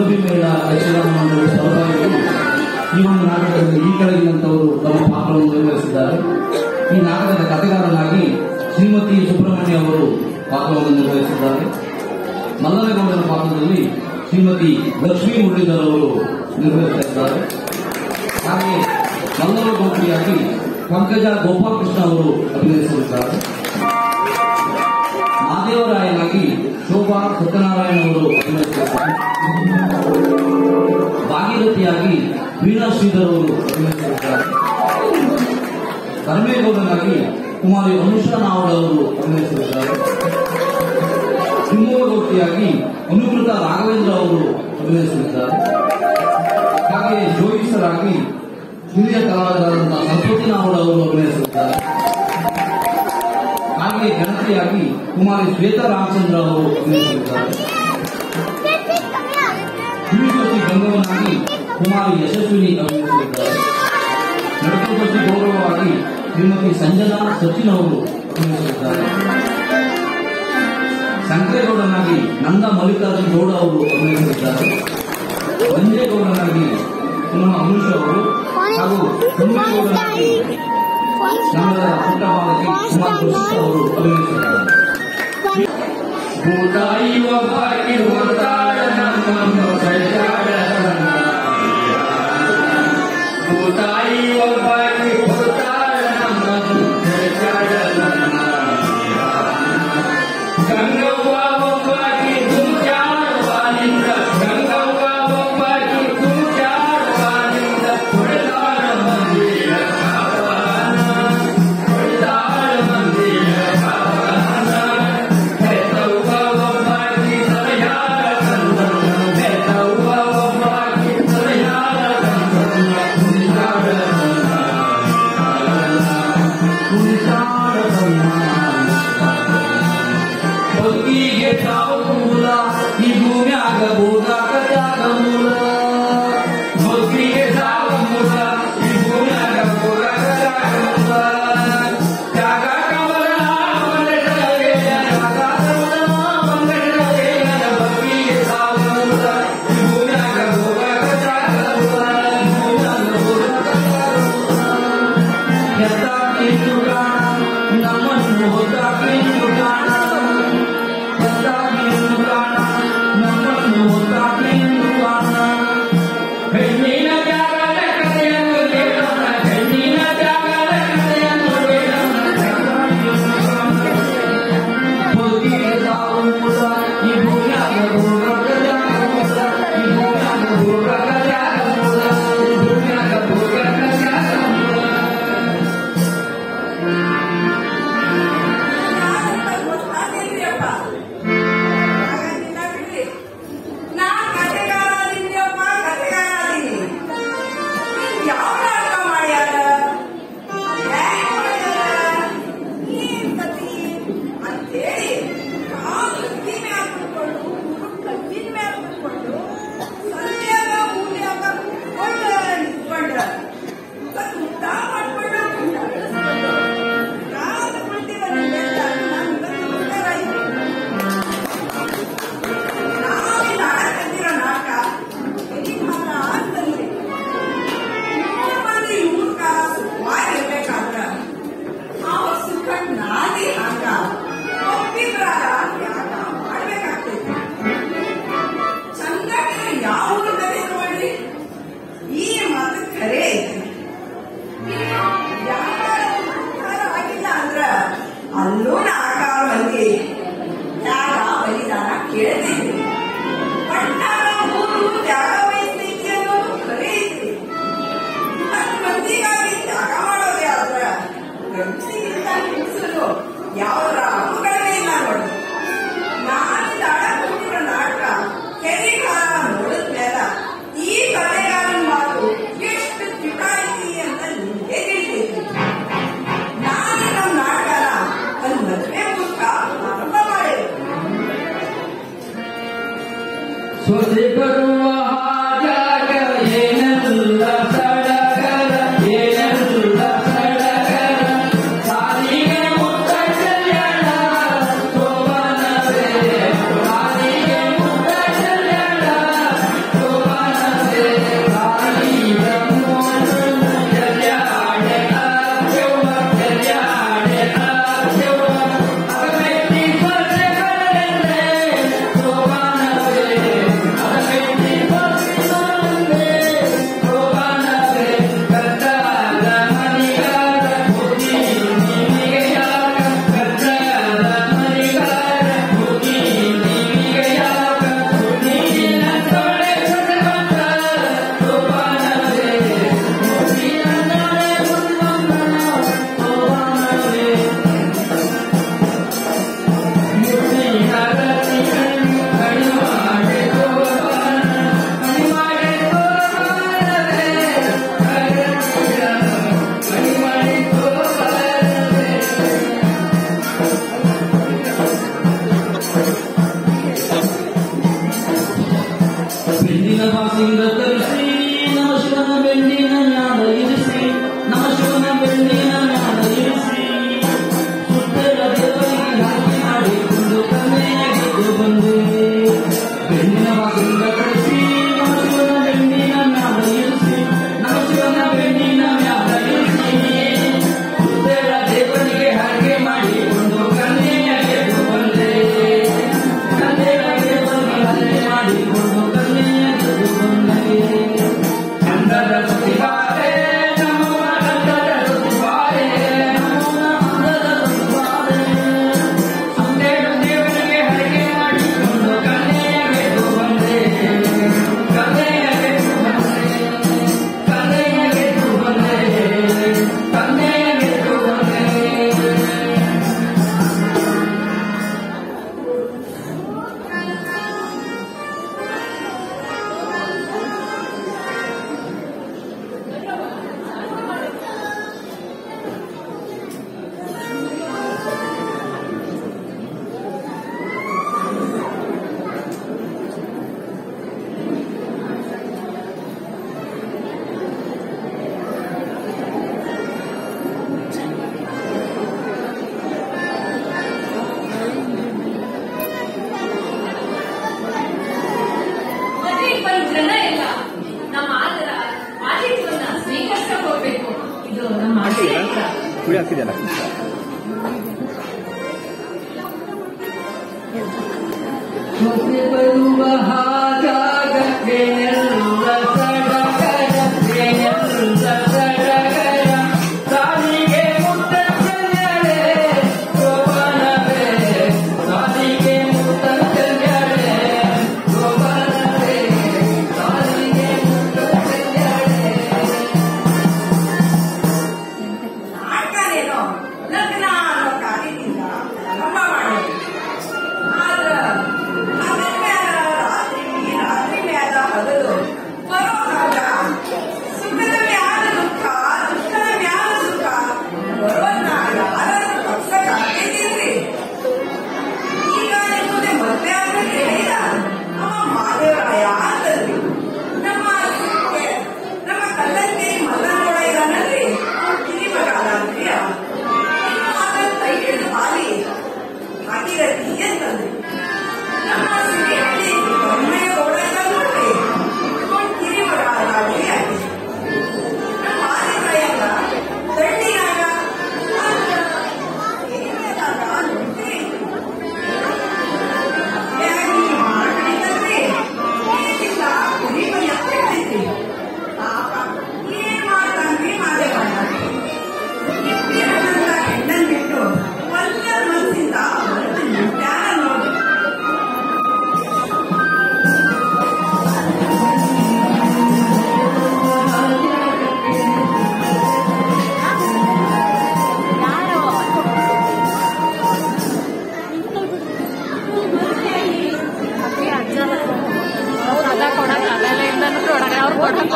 ಮೇಳ ಯಕ್ಷಗಾನ ಮಂಡಳಿ ಸಹಭಾಗಿಗಳು ಈ ಒಂದು ನಾಟಕದಲ್ಲಿ ಈ ಕೆಳಗಿನಂತವರು ತಮ್ಮ ಪಾತ್ರವನ್ನು ನಿರ್ವಹಿಸಿದ್ದಾರೆ ಈ ನಾಟಕದ ಕಥೆಗಾರನಾಗಿ ಶ್ರೀಮತಿ ಸುಬ್ರಹ್ಮಣ್ಯ ಅವರು ಪಾತ್ರವನ್ನು ನಿರ್ವಹಿಸಿದ್ದಾರೆ ಮಲ್ಲನಗೌಡರ ಪಾತ್ರದಲ್ಲಿ ಶ್ರೀಮತಿ ಲಕ್ಷ್ಮೀ ಮುರಳೀಧರ್ ಅವರು ನಿರ್ವಹಿಸ್ತಾ ಇದ್ದಾರೆ ಹಾಗೆ ಮಲ್ಲನ ಗೌರಿಯಾಗಿ ಪಂಕಜ ಗೋಪಾಲಕೃಷ್ಣ ಅವರು ಅಭಿನಯಿಸಲಿದ್ದಾರೆ ಮಾದೇವರಾಯನಾಗಿ ಶೋಭಾ ಸತ್ಯನಾರಾಯಣ ಅವರು ಅಭಿನಯಿಸಿದ್ದಾರೆ ಭಾಗೀರಥಿಯಾಗಿ ವೀಣಾ ಶ್ರೀಧರ್ ಅವರು ಅಭಿನಯಿಸಿದ್ದಾರೆ ಧರ್ಮೇಗೌಡನಾಗಿ ಕುಮಾರಿ ಅನುಷಾ ನಾವಡ್ ಅವರು ಅಭಿನಯಿಸಿದ್ದಾರೆ ಸಿಂಹಗೌತಿಯಾಗಿ ಅನುಕೃತ ರಾಘವೇಂದ್ರ ಅವರು ಅಭಿನಯಿಸಿದ್ದಾರೆ ಹಾಗೆ ಜೋಯಿಸರಾಗಿ ಹಿರಿಯ ಕಲಾವಿದರಾದಂತಹ ಸಂಸ್ಕೃತಿ ನಾವಡ್ ಅವರು ಅಭಿನಯಿಸಿದ್ದಾರೆ ಹಾಗೆ ಗಣತಿಯಾಗಿ ಕುಮಾರಿ ಶ್ವೇತಾ ರಾಮಚಂದ್ರ ಅವರು ಅಭಿನಯಿಸಿದ್ದಾರೆ ಕಿವಿಜ್ಯೋತಿ ಗಂಗವನಾಗಿ ಕುಮಾರಿ ಯಶಸ್ವಿನಿ ಅಭಿನಯಿಸಿದ್ದಾರೆ ನಡಕುಪತಿ ಗೌರವವಾಗಿ ಶ್ರೀಮತಿ ಸಂಜನಾ ಸಚಿನ್ ಅವರು ಅಭಿನಯಿಸಿದ್ದಾರೆ ಶಂಕರೇಗೌಡನಾಗಿ ನಂದ ಮಲ್ಲಿಕಾರ್ಜುನ್ ಗೌಡ ಅವರು ಅಭಿನಯಿಸಿದ್ದಾರೆ ಮಂಜೇಗೌಡನಾಗಿ ಪುನಃ ಅನುಷ ಅವರು ಹಾಗೂ ಸುಮ್ಮೇಗೌಡನಾಗಿ ಕನ್ನಡದ ಪುಟ್ಟ ಬಾಲಕಿ ಕುಮಾರ್ ಕೃಷ್ಣ ಅವರು ಅಭಿನಯಿಸಿದ್ದಾರೆ ಭೂತಾಯಿ ಒಬ್ಬಾಕಿ ಹೋತಾಳ ನಮ್ಮನ್ನು ಕೈಯಾಡ ಭೂತಾಯಿ ಒಬ್ಬಾಕಿ ಹೋತಾಳ ನಮ್ಮನ್ನು ಕೈಯಾಡ ಗಂಗವ್ವ ಒಬ್ಬಾಕಿ ದುಂಚಾಡುವಾನಿಂದ ಗಂಗವ್ವ ಒಬ್ಬಾಕಿ ದುಂಚಾಡುವಾನಿಂದ ಹೊಡೆದಾಡ ಮಂದಿರ ಕಾವನ ಹೊಡೆದಾಡ ಮಂದಿರ ಕಾವನ ಹೆತ್ತವ್ವ ಒಬ್ಬಾಕಿ ತಲೆಯಾರ ಕಂದನ್ನ ಹೆತ್ತವ್ವ ಒಬ್ಬಾಕಿ ತಲೆಯಾರ ಕಂದನ್ನ ಕುಣಿದಾಡ ಬಗ್ಗಿಗೆ ತಾವು ಮೂಲ ಈ ಭೂಮ್ಯಾಗ ಭೂಗಾಕ ಜಾಗ ಮೂಲ ಬಗ್ಗಿಗೆ ತಾವು ಮೂಲ ಈ ಭೂಮ್ಯಾಗ ಭೂಗಾಕ ಜಾಗ ಮೂಲ ಜಾಗ ಕಮಲ ಮಂಗಡಗೆ ಜಾಗ ಕಮಲ ಮಂಗಡಗೆ ಬಗ್ಗಿಗೆ ತಾವು ಮೂಲ ಈ ಭೂಮ್ಯಾಗ ಭೂಗಾಕ ಜಾಗ ಮೂಲ ಭೂಮ್ಯಾಗ ಭೂಗಾಕ ಜಾಗ ಮೂಲ ಎತ್ತಾಕಿ ನುಗಾಣ ನಮ್ಮನ್ನು ಹೊತ್ತಾಕಿ ನುಗಾಣ ಎತ್ತಾಕಿ ನುಗಾಣ ನಮ್ಮನ್ನು ಹೊತ್ತಾಕಿ ನುಗಾಣ ಹೆಣ್ಣಿನ ಜಾಗದ ಕಥೆಯನ್ನು ಕೇಳೋಣ ಹೆಣ್ಣಿನ ಜಾಗದ ಕಥೆಯನ್ನು ಕೇಳೋಣ ಬದುಕಿಗೆ ತಾವು ಮೂಲ ಈ ಭೂಮ್ಯಾಗ ಭೂಗರ್ಭ ಜಾಗ ಮೂಲ ಈ ಭೂಮ್ಯಾಗ ಭೂಗರ್ಭ ಜಾಗ ಮೂಲ ಈ ಭೂಮ್ಯಾಗ ಭೂಗರ್ಭ ಜಾಗ ಮೂಲ ಈ ಮಾತು ಖರೆ ಐತಿ ಆಗಿಲ್ಲ ಅಂದ್ರ ಅಲ್ಲೂ ನಾಲ್ಕಾರು ಮಂದಿ ಯಾರ ಬಲಿದಾನ ಕೇಳ್ತೈತಿ ಪಟ್ಟಣ ಊರು ತ್ಯಾಗ ವಹಿಸ್ತೈತಿ ಅನ್ನೋದು ಖರೆ ಐತಿ ಹತ್ತು ಮಂದಿಗಾಗಿ ತ್ಯಾಗ ಮಾಡೋದೇ ಆದ್ರ ಗಂಡಸಿಗಿಂತ ಹೆಂಗಸರು ಯಾವ ರಾಮಗಳೇ ಇಲ್ಲ ನೋಡಿ ನಾನು ದಾಡ ಕೊಟ್ಟಿರೋ ನಾಟಕ ಕೆರಿಗಾರ ನೋಡಿದ್ಮೇಲ ಈ ಕಲೆಗಾರನ ಮಾತು ಎಷ್ಟು ತಿಟ ಐತಿ ಅಂತ ನಿಮಗೆ ತಿಳಿತೈತಿ ನಾನು ನಮ್ಮ ನಾಟಕನ ಒಂದು ಮದುವೆ ಮೂಲಕ ಪ್ರಾರಂಭ ಮಾಡಿದೆ ಸ್ವತೆ ಬರುವ ಹಾಜಾಗ ಏನಲ್ಲ ಸಡಗರ ಏನಲ್ಲ ಸಡಗರ ಸಾಲಿಗೆ ಮುತ್ತ ಕಲ್ಯಾಣ ಶೋಭನವೇ ಸಾಲಿಗೆ ಮುತ್ತ ಕಲ್ಯಾಣ ಬೆಳ್ಳಿನ ಬಾಸಿಂದ ತರಿಸಿ ನಮ್ಮ ಶಿವನ ಬೆಳ್ಳಿನ ಮ್ಯಾಲ ಇರಿಸಿ ನಮ್ಮ ಶಿವನ ಬೆಳ್ಳಿನ ಮ್ಯಾಲ ಇರಿಸಿ ಸುತ್ತೆಲ್ಲ ದೇವರಿಗೆ ಹಾಕಿ ಮಾಡಿಕೊಂಡು ಕನ್ನೆಯಾಗಿದ್ದು ಬಂದೆ ಬೆಳ್ಳಿನ ಬಾಸಿಂದ ತರಿಸಿ ನಮ್ಮ ಶಿವನ ಬೆಳ್ಳಿನ ಮ್ಯಾಲ ಇರಿಸಿ ನಮ್ಮ ಶಿವನ ಬೆಳ್ಳಿನ ಮ್ಯಾಲ ಇರಿಸಿ ಸುತ್ತೆಲ್ಲ ದೇವರಿಗೆ ಹಾಗೆ ಮಾಡಿಕೊಂಡು ಕನ್ನೆಯಾಗಿದ್ದು ಬಂದೆ ಕನ್ನೆಯಾಗೆ ಬಂದು ಹಾಗೆ ಮಾಡಿಕೊಂಡು ಕನ್ನೆಯಾಗಿದ್ದು ಬಂದೆ ಅಂದದ ಸುತ್ತಿಬಾರೆ ನಮ್ಮವ ಅಂದದ ಸುತ್ತಿಬಾರೆ ನಮ್ಮವ ಅಂದದ ಸುತ್ತಿಬಾರೆ ಸುತ್ತೇಳು ದೇವರಿಗೆ ಹರಕೆ ಮಾಡಿಕೊಂಡು ಕನ್ನೆಯಾಗೆದ್ದು ಬಂದೆ ಕನ್ನೆಯಾಗೆದ್ದು ಬಂದೆ ಕನ್ನೆಯಾಗೆದ್ದು ಬಂದೆ ಕನ್ನೆಯಾಗೆದ್ದು ಬಂದೆ ಮದುವೆಗೆ ಬಂದ ಜನ ಎಲ್ಲ ನಮ್ಮ ಆದರ ಆತಿಥ್ಯವನ್ನ ಸ್ವೀಕರಿಸ ಹೋಗ್ಬೇಕು ಇದು ನಮ್ಮ ಆಶಯ ಕುಡಿ ಹಾಕ್ತಿದೆಯಲ್ಲ ಹೊಸೆ ಬರುವ ಹಾಗಾಗಕ್ಕೆ ಎಲ್ಲ ಸಡಗರಕ್ಕೆ ಎಲ್ಲ ಸಡಗರ ಸಾಲಿಗೆ ಮುತ್ತ ಚೆಲ್ಲರೆ ಗೋವನವೇ ಸಾಲಿಗೆ ಮುತ್ತ ಚೆಲ್ಲರೆ ಗೋವನವೇ ಸಾಲಿಗೆ ಮುತ್ತ ಚೆಲ್ಲರೆ ನಾಟಕನೇನೋ ಲಗ್ನ ಅನ್ನೋ ಕಾರ್ಯದಿಂದ ಪ್ರಾರಂಭ ಮಾಡಿದ್ವಿ ಆದ್ರ ಅದರ ಮ್ಯಾಲ ರಾತ್ರಿ ರಾತ್ರಿ ಮ್ಯಾಲ ಹಗಲು ಬರೋ ಕಾಲ ಸುಖದ ಮ್ಯಾಲ ದುಃಖ ದುಃಖದ ಮ್ಯಾಲ ಸುಖ ಬರೋದ್ನ ಯಾರು ತಪ್ಸಕ್ಕಾಗ್ತಿದ್ರಿ ಈಗ ನಿಮ್ಮದೆ ಮದ್ವೆ ಆಗ್ಬೇಕು ಹೇಳಿದ ಅವ ಮಾದೇವರಾಯ ಅಂತಂದ್ರಿ ನಮ್ಮ ಸುಖಕ್ಕೆ ನಮ್ಮ ಕಲ್ಲಂಗೇರಿ ಮಲ್ಲನಗೌಡ ಇದಾನಲ್ರಿ ಅವ್ನು ಕಿರಿ ಮಗ ಅದಾನ್ರಿ ಅವ. ಇನ್ನು ಅದನ್ನ ಕೈ ಹಿಡಿದು ಬಾಲಿ ಹಾಕಿರತಿ ಅಂತಂದ್ರಿ ನಮ್ಮ ಸಿರಿಹಳ್ಳಿ ಬೊಮ್ಮೆಗೌಡ ಇದಾನ್ ನೋಡ್ರಿ ಅವ್ನು ಕಿರಿ ಮಗ ಅದಾನ್ರಿ ಆಕೆ. ನಮ್ಮ ಮಾದೇವರಾಯಗ ದಂಡಿನಾಗ ಏನೇನಾಗ ನೋಡ್ರಿ ಅದ ಕೊಡಕ್ ಆಗಲ್ಲ ಇಂದನೂ ಕೊಡಕ ಅವ್ರು ಕೊಡಕ್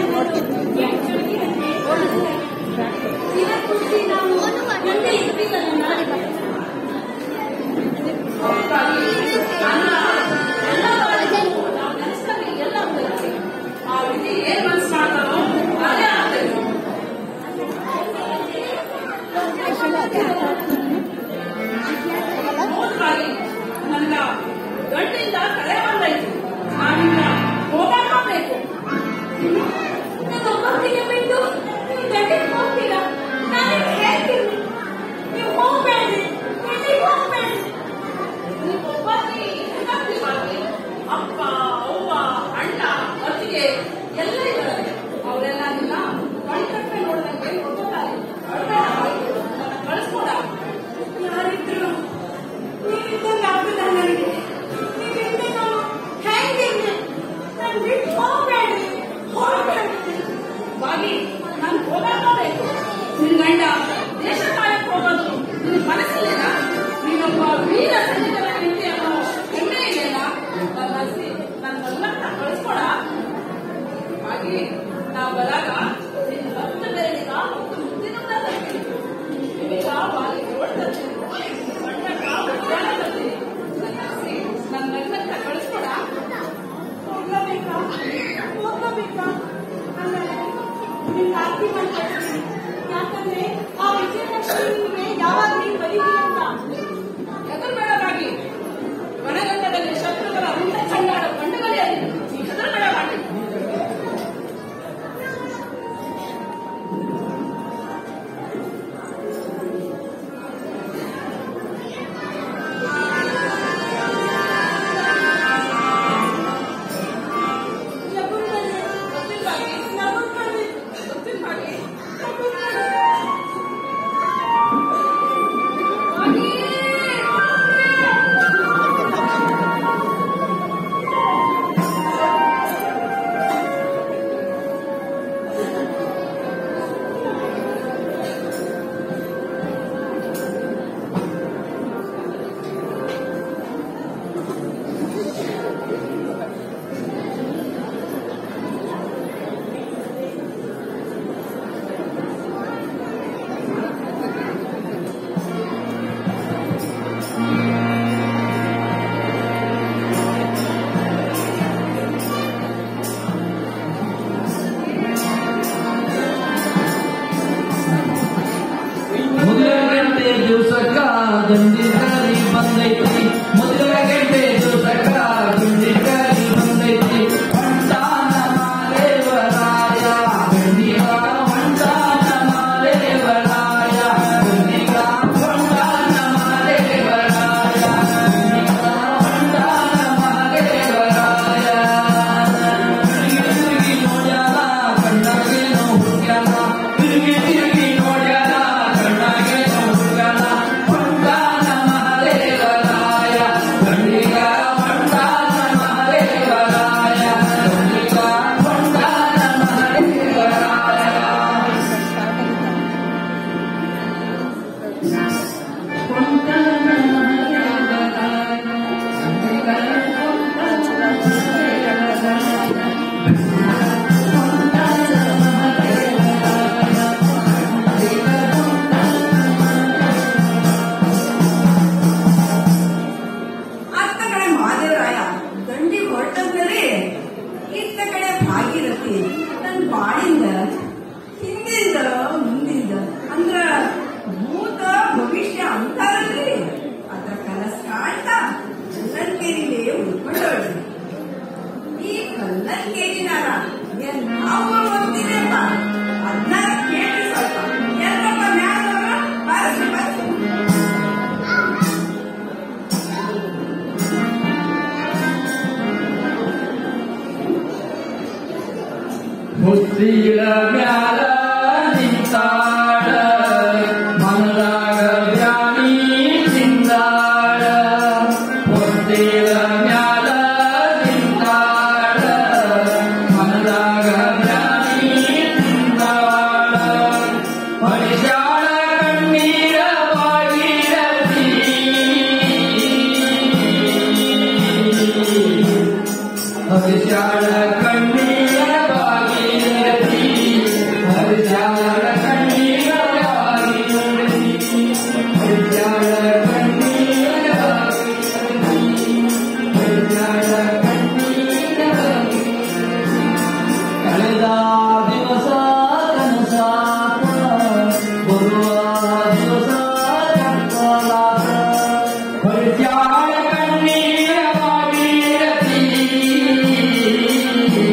ಆ ವಿಧಿ ಏನ್ ಮನ್ಸ್ ಮಾಡ್ತಾರೋ ಅದೇ ಆಗ್ತದೆ ಹೋದ್ರಾಗಿ ನನ್ನ ಗಂಡಿಂದ ಕಳೆ ಬಂದೈತಿ ನಾನಿನ್ನ ಹೋಗಬೇಕು ಒಬ್ಬೊಬ್ಬರಿಗೆ ಬಿಟ್ಟು ನೀವು ಗಂಡಿಗೆ ಹೋಗ್ತೀರಾ ನಾನು ಹೇಳ್ತೀನಿ ನೀವು ಹೋಗ್ಬೇಡ್ರಿ ಎಲ್ಲಿಗೆ ಹೋಗ್ಬೇಡ್ರಿ ನೀವು ಒಬ್ಬಾಗಿ ಹೆಂಗಾಗ್ತೀವಿ ಅಪ್ಪ ಅವ್ವ ಅಣ್ಣ ಅತ್ತಿಗೆ ಎಲ್ಲ ಇದ್ದಾರೆ ಅವರೆಲ್ಲ ನಿನ್ನ ಕಣ್ಕಟ್ಟೆ ನೋಡಿದಂಗೆ ನೋಡ್ತಾರೆ ಕಳಿಸ್ಕೊಡ ಯಾರಿದ್ರು ನೀವಿದ್ದಂಗೆ ಆಗುದ ನನಗೆ ನೀವಿದ್ದ ನಾವು ಹೆಂಗಿರ್ಲಿ ನಾನು ಬಿಟ್ಟು ಹೋಗ್ಬೇಡ್ರಿ ಹೋಗ್ಬೇಡ್ರಿ ಬಾಗಿ ನಾನು ಹೋಗಬೇಕು ನಿನ್ ಗಂಡ ದೇಶ ಕಾಯಕ್ ಹೋಗೋದು ನಿನ್ ಮನಸ್ಸಲ್ಲಿಲ್ಲ ನೀನೊಬ್ಬ ವೀರ ಸೈನಿಕನ ಹೆಂಡತಿ ಅನ್ನೋ ಹೆಮ್ಮೆ ಇದೆಯಲ್ಲ ನನ್ನ ಹಸಿ ನನ್ನ ಮಗನ ಕಳಿಸ್ಕೊಡ ಹಾಗೆ ನಾವು ಬರಾಗ ನಿನ್ನ ಹತ್ತು ಬೆರಳಿಗ ಹತ್ತು ಮುದ್ದಿನ ತರ್ತೀನಿ ನಿಮಗ ಬಾಗಿ ರೋಡ್ ತರ್ತೀನಿ ಬಣ್ಣಕ್ಕ ಮಧ್ಯಾಹ್ನ ತರ್ತೀನಿ ನನ್ನ ಹಸಿ ನನ್ನ ಮಗನ ಕಳಿಸ್ಕೊಡ ಹೋಗ್ಲೇಬೇಕಾ ನಿಮ್ಗೆ ಆರತಿ ಮಾಡ್ಕೊಳ್ತೀನಿ ಯಾಕಂದ್ರೆ ಆ ವಿಜಯಲಕ್ಷ್ಮಿಗೆ ಯಾವಾಗ ನೀವು ಬರೀರಿ ಅಂತ ಹೆದರಬೇಡವಾಗಿ ವನಗಂಗದಲ್ಲಿ ಶತ್ರುಗಳ ಮುಂದೆ ಚಂಡಾಡ ಕಂಡುಗಲೇ ಹೆದರಬೇಡವಾಗಿ ನಗುತ್ತಾರೆ ಗೊತ್ತಿಲ್ವಾಗಿ ನಗುತ್ತಾರೆ ಗೊತ್ತಿಲ್ವಾಗಿ ನಗುತ್ತಾರೆ ಮೊದಲ ಗಂಟೆ ದಿವಸಕ್ಕ ದಂಡಿಗಾರಿ ಬಂದೈತಿ ಮೊದಲ ಗಂಟೆ ದಿವಸಕ್ಕ ದಂಡಿಗಾರಿ ಬಂದೈತಿ ಹೊಂಟಾನ ಮಾದೇವರಾಯ ಗಂಡಿಗ ಹೊಂಟಾನ ಮಾದೇವರಾಯ ಗಂಡಿಗ ಹೊಂಟಾನ ಮಾದೇವರಾಯ ಗಂಡಿಗ ಹೊಂಟಾನ ಮಾದೇವರಾಯ ತಿರುಗಿ ತಿರುಗಿ ನೋಡ್ಯಾನ ಕಣ್ಣಾಗೇನೋ ಹುಡ್ಕ್ಯಾನ ತಿರುಗಿ ತಿರುಗಿ ನೋಡ್ಯಾನ ಕಣ್ಣಾಗೇನೋ ಹುಡ್ಕ್ಯಾನ ಹೊಂಟಾನ ಮಹಾದೇವರಾಯ ಗಂಡಿಗ ಹೊಂಟಾನ ಮಹಾದೇವರಾಯ ಗಂಡಿಗ ಹೊಂಟಾನ ಮಹಾದೇವರಾಯ ಅತ್ತ ಕಡೆ ಮಾದೇವರಾಯ ದಂಡಿ ಹೊರಟಂದರೆ ಇತ್ತ ಕಡೆ ಭಾಗೀರಥಿ ತನ್ನ ಬಾಳಿಂದ ಹಿಂದಿಂದ ಮುಂದಿಂದ ಅಂದ್ರ ಭೂತ ಭವಿಷ್ಯ ಅಂತಾರಲ್ರಿ ಅದ್ರ ಕನಸ್ ಕಾಣ್ತಾ ಕಲ್ಲಂಕೇರಿಲೇ ಉಳ್ಕೊಂಡವಳು ಈ ಕಲ್ಲಂಕೇರಿನಾರ ನಾವು ಓದ್ತೀರಪ್ಪ ಅದನ್ನ ಕೇಳಿ ಸ್ವಲ್ಪ ಎಲ್ಲಪ್ಪ ಮ್ಯಾಲವ್ರ ಬಾರಿಸಿ ಬಾರಿಸಿ ಮುತ್ತಿಗಳ ಮ್ಯಾಲ ನಿಂತಾಡ ಮನದಾಗ ಬ್ಯಾನಿ ತಿಂದಾಡ ಮುತ್ತಿಗಳ ಮ್ಯಾಲ ನಿಂತಾಡ ಮನದಾಗ ಬ್ಯಾನಿ ತಿಂದಾಡ ಪರಿಶಾಳ ಕಣ್ಣೀರ ಬಾಗಿರತಿ ಹರಿಶಾಳ ಕಣ್ಣೀರ ಭಾಗೀರಥಿ ಹರಿಶಾಳ ಕಣ್ಣೀರ ಭಾಗೀರಥಿ ಹರಿಶಾಳ ಕಣ್ಣೀರ ಭಾಗೀರಥಿ ಹರಿಶಾಳ ಕಣ್ಣೀರ ಭಾಗೀರಥಿ ಕಳೆದ ದಿವಸ ಕನಸಾತ ಬರುವ ದಿವಸ ಕತ್ತಲಾತ ಹರಿಶಾಳ ಕಣ್ಣೀರ ಭಾಗೀರಥಿ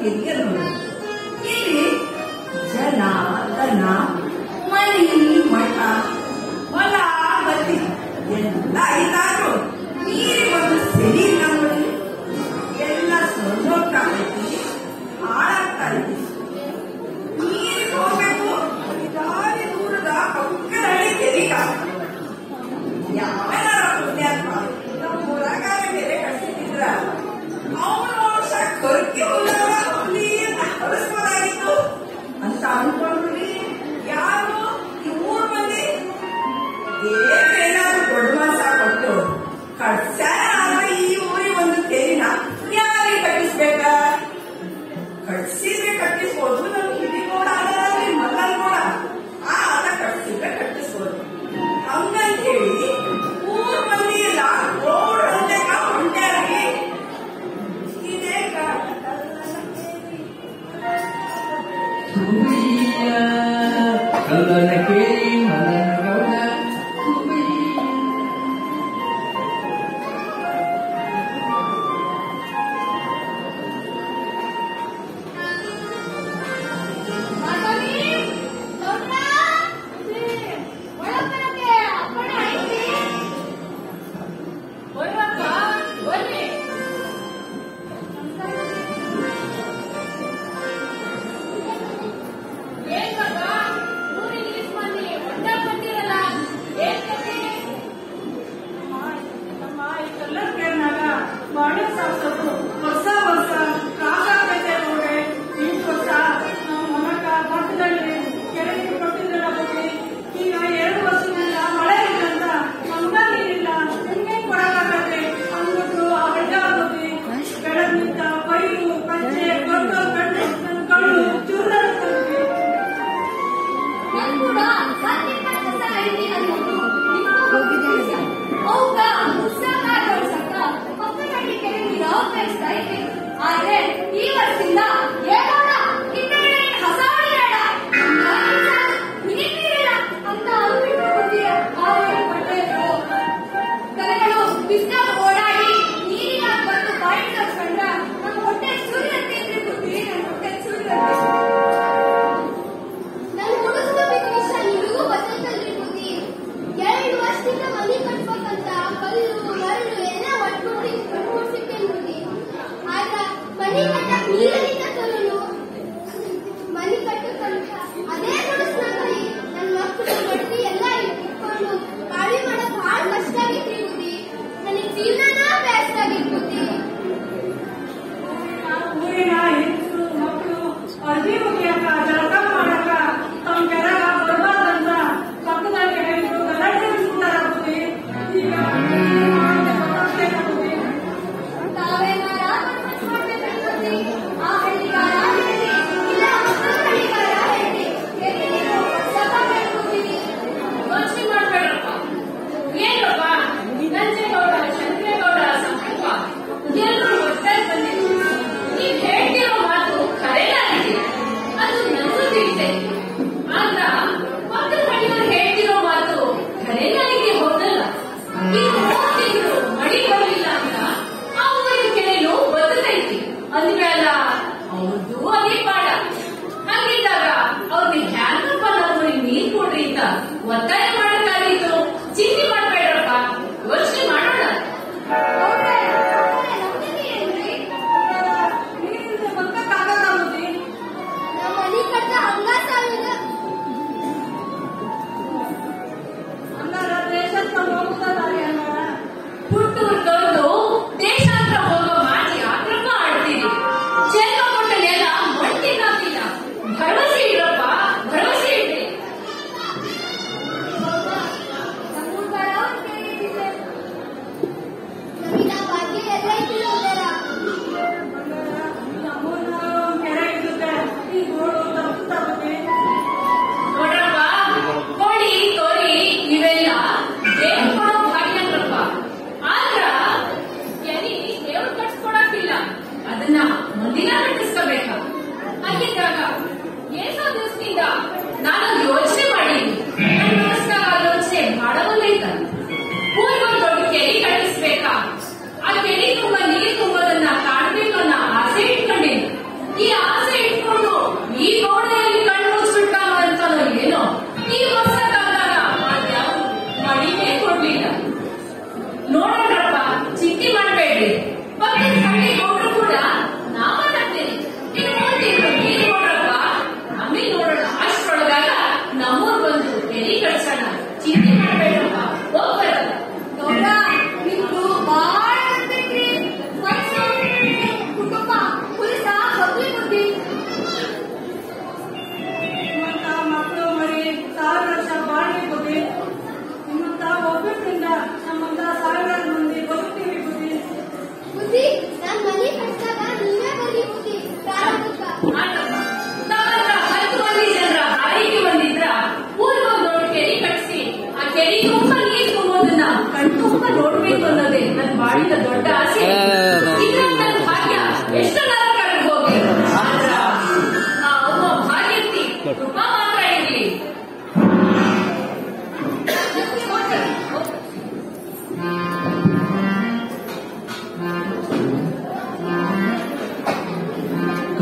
ಕೆರೆಯ ನೋಡು ಇಲ್ಲಿ ಜನ ದನ ಮನಿ ಮಠ ಹೊಲ ಗದ್ದೆ ಎಲ್ಲ ಐತಾರು ನೀರಿಗೊಂದು ಸರಿ ಇಲ್ಲ ನೋಡಿ ಎಲ್ಲ ಸೊಲ್ಲೋಗ್ತಾ ಐತಿ ಹಾಳಾಗ್ತಾ ಐತಿ ನೀರಿಗೆ ಹೋಗ್ಬೇಕು ದಾರಿ ದೂರದ ಪಕ್ಕದಲ್ಲಿ ಕೆರಿಗ ಯಾವನ ಪುಣ್ಯಾತ್ಮ ನಮ್ಮ ಊರಾಗಾರ ಬೇರೆ ಕಟ್ಸಿದ್ರ ಅವನು ವರ್ಷ ಕೊರಕೆ ಹೋಗವ ಹುಲಿ ಅಂತ ಹೊರಸ್ಬೋದಾಗಿತ್ತು ಅಂತ ಅನ್ಕೊಂಡ್ರಿ ಯಾರು ಈ ಊರ್ ಮಂದಿ ದೇವ್ರು ಏನಾದ್ರು ದೊಡ್ಡ ಮಾಸ ಕೊಟ್ಟು ಕಟ್ಸ್ಯಾರ ಆದ್ರೆ ಈ ಊರಿಗೆ ಒಂದು ತೆರಿನ ಯಾರಿಗೆ ಕಟ್ಟಿಸ್ಬೇಕ ಕಟ್ಸಿದ್ರೆ ಕಟ್ಟಿಸ್ಬೋದು ನಮ್ ಹಿರಿಗೋಡ ಆಗಲಿ ಮಲ್ಲಗೋಡ ಆ ಆಟ ಕಟ್ಸಿದ್ರೆ ಕಟ್ಟಿಸ್ಬೋದು ಹಂಗಂತ ಹೇಳಿ ಊರ್ ಮಂದಿ ಎಲ್ಲ ರೋಡ್ ಹೊಂದೇಕ ಹೊಂಟ್ಯಾರಿ ಇದೇ ಕಾರಣ ಸುಬ್ಬಯ್ಯ ಕಲ್ಲನ ಕೇಳಿ ಮಲ್ಲನ ಗೌಡ ಸುಬ್ಬಯ್ಯ ಮಾಧವಿ ಗೌಡ್ರ ಒಳಬರಕ್ಕೆ ಅಪ್ಪಣೆ ಐತಿ ಬರ್ರಪ್ಪ ಬರ್ರಿ ಏನ್ ಮಗ ಊರಿಗೆ ಇಷ್ಟ್ ಮಂದಿ ಒಟ್ಟಾಗ್ ಬಂದಿರಲ್ಲ ಏನ್ ಕಥೆ ನಮ್ಮ ಈ ಕಲ್ಲರ್ ಕೇಳ್ನಾಗ ಬಾಳೆ ಸಾಕ್ಸೋದು ವರ್ಷ ವರ್ಷ ಕಾಸಾಗೈತೆ ನೋಡ್ರಿ ಎಂಟು ವರ್ಷ ನಮ್ಮ ಮನಕ ಪಕ್ಕದಲ್ಲಿ ಕೆರೆಗೆ ಕೊಟ್ಟಿದ್ದೆಲ್ಲ ಹೋಗಿ ಈಗ ಎರಡು ವರ್ಷದಿಂದ ಮಳೆ ಇಲ್ಲ ಅಂತ ನಮ್ಗ ನೀರಿಲ್ಲ ಹೆಂಗೆ ಕೊಡಕ್ಕಾಗತ್ತೆ ಅಂದ್ಬಿಟ್ಟು ಆ ಹಳ್ಳ ಆಗೋದಿ ಬೆಳಗ್ನಿಂದ ಪೈರು ಪಂಚೆ ಕೊಟ್ಟು ಕಣ್ಣು ನನ್ನ ಕಣ್ಣು ಚೂರ ನನ್ ಕೂಡ ಖಾತೆ ಕೆಲಸ ಐತಿ ಅನ್ನೋದು ಹೋಗಿದ್ದೆ ಅವಾಗ ಉತ್ಸಾಹ ಕಳ್ಸಕ್ಕ ಪಕ್ಕದಲ್ಲಿ ಕೆರೆಗೆ ಉಪಯೋಗಿಸ್ತಾ ಇದ್ವಿ ಆದ್ರೆ ಈ ವರ್ಷದಿಂದ ಏನೋಣ ಹಿಂದೆ ಹಸಾಡಿ ಬೇಡ ನೀರಿಲ್ಲ ಅಂತ ಅಂದ್ಬಿಟ್ಟು ಬುದ್ಧಿಯ ಆವೇಗ ಪಟ್ಟೆದ್ರು ದನಗಳು ಬಿಸ್ಲಾಗ ಓಡಾಡಿ ನೀರಿನ ಬಂದು ಬಾಯಿ ಕಳ್ಸ್ಕೊಂಡ ನಮ್ಮ ಹೊಟ್ಟೆ ಚೂರಿದಂತೆ ಇದ್ರೆ ಬುದ್ಧಿ ನನ್ನ ಹೊಟ್ಟೆ ಚೂರಿದಂತೆ ನನ್ ಹುಡುಗನ ವಿಷ ನಿನಗೂ ಗೊತ್ತೈತಲ್ರಿ ಬುದ್ಧಿ ಎರಡು ವರ್ಷದಿಂದ ಮನಿ ಕಟ್ಬೇಕಂತ ಕಲ್ಲು ಮರಳು ಎಲ್ಲ ಒಟ್ಮೂಡಿ ಒಟ್ಮೂಡ್ಸಿಟ್ಟೇನ್ ಬುದ್ಧಿ ಆದ್ರ ಮನಿ ಕಟ್ಟಕ್ ನೀರಿನಿಂದ ತರಲು ಮನಿ ಕಟ್ಟಕ್ಕಂತ ಅದೇ ಗುಡಿಸ್ನಾಗಲಿ ನನ್ ಮಕ್ಕಳು ಬಡ್ತಿ ಎಲ್ಲ ಇಟ್ಕೊಂಡು ಕಾಳಿ ಮಾಡಕ್ ಭಾಳ ಕಷ್ಟ ಆಗಿತ್ರಿ ಬುದ್ಧಿ ನನಗ್ ಜೀವನನ ಬೇಸ್ತ ಆಗಿತ್ ಬುದ್ಧಿ ಊರಿನ ಹೆಂಗಸರು ಮಕ್ಕಳು ಅರ್ಬಿ ಒಗಿಯಕ ಜಳಕ ಮಾಡಕ ತಮ್ಮ ಕೆರಗ ಬರ್ಬಾರ್ದಂತ ಪಕ್ಕದಲ್ಲಿ ಹೇಳಿದ್ರು ಗಲಾಟೆ ಬಿಡ್ಸ್ಬಿಟ್ಟಾರ ಬುದ್ಧಿ ಈಗ ಏನ್ ಮಾಡೋದು ಗೊತ್ತಾಗ್ತಿಲ್ಲ ಬುದ್ಧಿ ತಾವೇನಾರ ಮಾಡ್ಬೇಕಂತೀರಿ ಆ ಹಳ್ಳಿಗಾರ ಹೇಳಿ ಇಲ್ಲ ಮಕ್ಕಳ ಹಳ್ಳಿಗಾರ ಹೇಳಿ ಎಲ್ಲಿ ನೀವು ಸಭಾ ಮಾಡ್ಕೊತೀರಿ ಯೋಚನೆ ಮಾಡ್ಬೇಡಪ್ಪ ಏನಪ್ಪ ನಂಜೇಗೌಡ ಶಂಕರೇಗೌಡ ಸಂಕಲ್ಪ ಎಲ್ಲರೂ ಒಟ್ಟಾಗಿ ಬಂದಿದ್ರು ನೀವ್ ಹೇಳ್ತಿರೋ ಮಾತು ಖರೇನಾಗಿದೆ ಅದು ನನಗೂ ತಿಳಿದೆ ಆದ್ರ ಪಕ್ಕದ ಹಳ್ಳಿಯವ್ರು ಹೇಳ್ತಿರೋ ಮಾತು ಖರೇನಾಗಿದೆ ಹೋದಲ್ಲ ಈಗ ಹೋಗ್ತಿದ್ರು ಮಳಿ ಬರಲಿಲ್ಲ ಅಂತ ಆ ಊರಿನ ಕೆರೆನು ಬದಲೈತಿ ಅಂದ್ಮೇಲ ಅವ್ರದ್ದು ಅದೇ ಪಾಡ ಹಾಗಿದ್ದಾಗ ಅವ್ರಿಗೆ ಹ್ಯಾಂಗಪ್ಪ ನಮ್ಮ ಊರಿಗೆ ನೀರ್ ಕೊಡ್ರಿ ಅಂತ ಒತ್ತಾಯ ಮಾಡಕ್ಕಾಗಿತ್ತು ಚಿಂತೆ ಮಾಡ್ಬೇಡ್ರಪ್ಪ ಯೋಚನೆ ಮಾಡೋಣ ಹೌದೇ ನಮ್ದಿರಿ ಏನ್ರಿ ನೀರಿಂದ ಬದುಕಕ್ಕಾಗಲ್ಲ ಬುದ್ಧಿ ನಮ್ಮ ಮನಿ ಕಟ್ಟ ಹಂಗ ಸಾಲದ ಹಂಗಾರ ದೇಶಕ್ಕೆ ಹೋಗುದಲ್ಲ ಅಣ್ಣ ಹುಟ್ಟೂರ್ ತೊರೆದು ದೇಶಾಂತರ ಹೋಗೋ ಮಾತಿ ಆಕ್ರಮ ಆಡ್ತೀರಿ ಜನ್ಮ ಕೊಟ್ಟ ನೆಲ ಮಣ್ಣಿನಾಗಿಲ್ಲ ಭರವಸೆ ಇಡ್ರಪ್ಪ ಭರವಸೆ ಇಡ್ರಿ ನಮ್ಮೂರ್ ಬರ ಕೇಳಿದ್ದೆ ನಮಗಿನ ಭಾಗ್ಯ ಎಲ್ಲ ಇದ್ದಿಲ್ಲ ಹೋಗ್ಯಾರ ನಮ್ಮೂರ್ನ ಕೆರೆ ಇರುತ್ತೆ ಈ ಗೋಡು ತಪ್ಪುತ್ತಾ ಬುದ್ಧಿ ನೋಡ್ರಪ್ಪ ಕೋಳಿ ತೋರಿ ಇವೆಲ್ಲ ದೇವ್ರು ಕೊಡೋ ಭಾಗ್ಯಂದ್ರಪ್ಪ ಆದ್ರ ಕೆರಿ ದೇವ್ರು ಕಟ್ಸ್ಕೊಡಕ್ಕಿಲ್ಲ ಅದನ್ನ ಮುಂದಿನ ಕಟ್ಟಿಸ್ಕೋಬೇಕ ಹಾಗಿದ್ದಾಗ ಏನೋ ದಿವಸದಿಂದ ನಾನು ಯೋಚನೆ ಮಾಡೀನಿ ನನ್ನ ಮನಸ್ನಾಗ ಆಲೋಚನೆ ಬಹಳ ಬಂದೈತ ಊರಿಗೊಂದು ದೊಡ್ಡ ಕೆರೆ ಕಟ್ಟಿಸ್ಬೇಕಾ ಆ ಕೆರೆ ತುಂಬ ನೀರು ತುಂಬೋದನ್ನ ಕಾಣ್ಬೇಕು ಅನ್ನೋ ಆಸೆ ಇಟ್ಕೊಂಡೇನಿ ಈ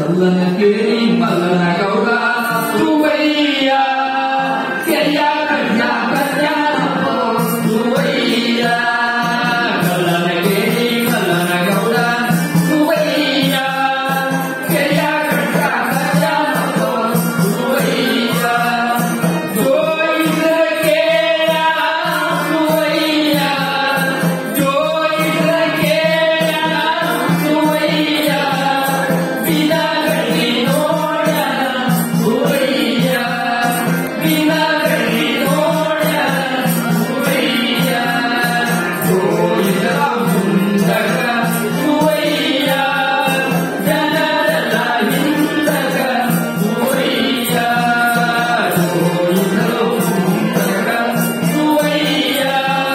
ಕಲ್ಲನ ಕೇಳಿ ಮಲ್ಲನ ಗೌಡ ಸುವಯ್ಯ ಕೆಯ್ಯ ಕಡ್ಡ ಕಡ್ಡ ಸುವಯ್ಯ ಕಲ್ಲನ ಕೇಳಿ ಮಲ್ಲನ ಗೌಡ ಸುವಯ್ಯ ಕೆಯ್ಯ ಕಡ್ಡ ಕಡ್ಡ ಸುವಯ್ಯ ಜೋಯಿಸರ ಕೇಳ ಸುವಯ್ಯ ಜೋಯಿಸರ ಕೇಳ ಸುವಯ್ಯ ಬಿನಗಡಿ ನೋಡ ಸುವಯ್ಯ ಬಿನಗಡಿ ನೋಡ ಸುವಯ್ಯ ಜೋಯಿಸರ ಮುಂದಕ ಸುವಯ್ಯ ಜನರ ಹಿಂದಕ ಸುವಯ್ಯ ಜೋಯಿಸರ ಮುಂದಕ ಸುವಯ್ಯ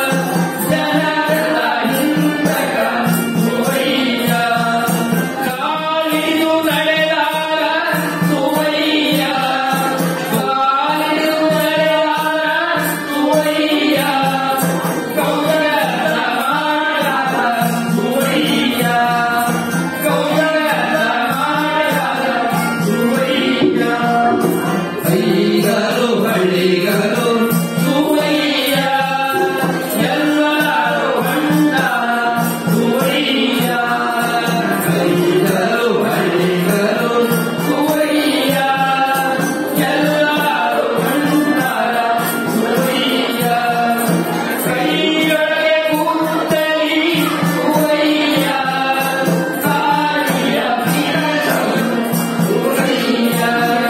ಜನರ ಹಿಂದಕ ಸುವಯ್ಯ ಕಾಲಿದು ನಡೆದಾರ ಸುವಯ್ಯ ಕಾಲಿದು ನಡೆದಾರ ಸುವಯ್ಯ ಕೌಶಲದ ಮಾಡಾದ ಸುವಯ್ಯ ಕೌಶಲದ ಮಾಡಾದ ಸುವಯ್ಯ ಐಗರು ಹಳ್ಳಿಗರು ಸುವಯ್ಯ ಎಲ್ಲರೂ ಹಣ್ಣ ಸುವಯ್ಯ ಐಗರು ಹಳ್ಳಿಗರು ಸುವಯ್ಯ ಎಲ್ಲರೂ ಹಣ್ಣ ಸುವಯ್ಯ ಕೈಯೊಳಗೆ ಕೂತಲಿ ಸುವಯ್ಯ ಕಾಳಿಯ ಕಿರಣವು ಸುವಯ್ಯ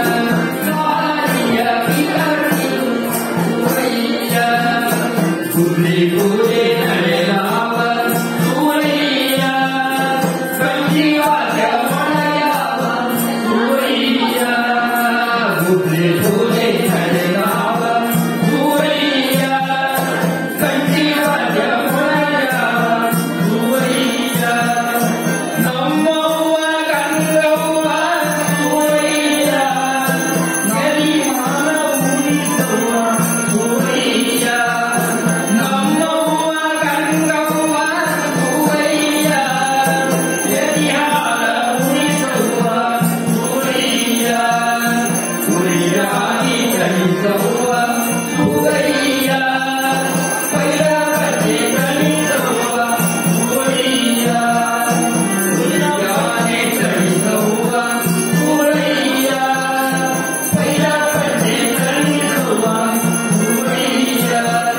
ಕಾಳಿಯ ಕಿರಣವು ಸುವಯ್ಯ ಗುರಿ ಗುರಿ ನಡೆದಾವ ಸುವಯ್ಯ ಸಂಜೀವಾದ ಮೊಳೆಯಾವ ಸುವಯ್ಯ ಗುರಿ ಗುರಿ ನಡೆದಾವ ಸುವಯ್ಯ ಸಂಜೀವಾದ ಮೊಳೆಯಾವ ಸುವಯ್ಯ ನಮ್ಮವ್ವ ಗಂಗವ್ವ ಸುವಯ್ಯ ಗರಿಮಾನ ಉಳಿಸವ್ವ ಸುವಯ್ಯ ನಮ್ಮವ್ವ ಗಂಗವ್ವ ಸುವಯ್ಯ ಗರಿಹಾರ ಉಳಿಸವ್ವ ಸುವಯ್ಯ ಉಳಿಯಾಗಿ ಚಲಿಸವ್ವ ಸುವಯ್ಯ ಪೈರವತೆ ಕಲಿಸವ್ವ ಸುವಯ್ಯ ಉಳಿಯಾಗಿ ಚಲಿಸವ್ವ ಸುವಯ್ಯ ಪೈರವತೆ ಕಲಿಸವ್ವ ಸುವಯ್ಯ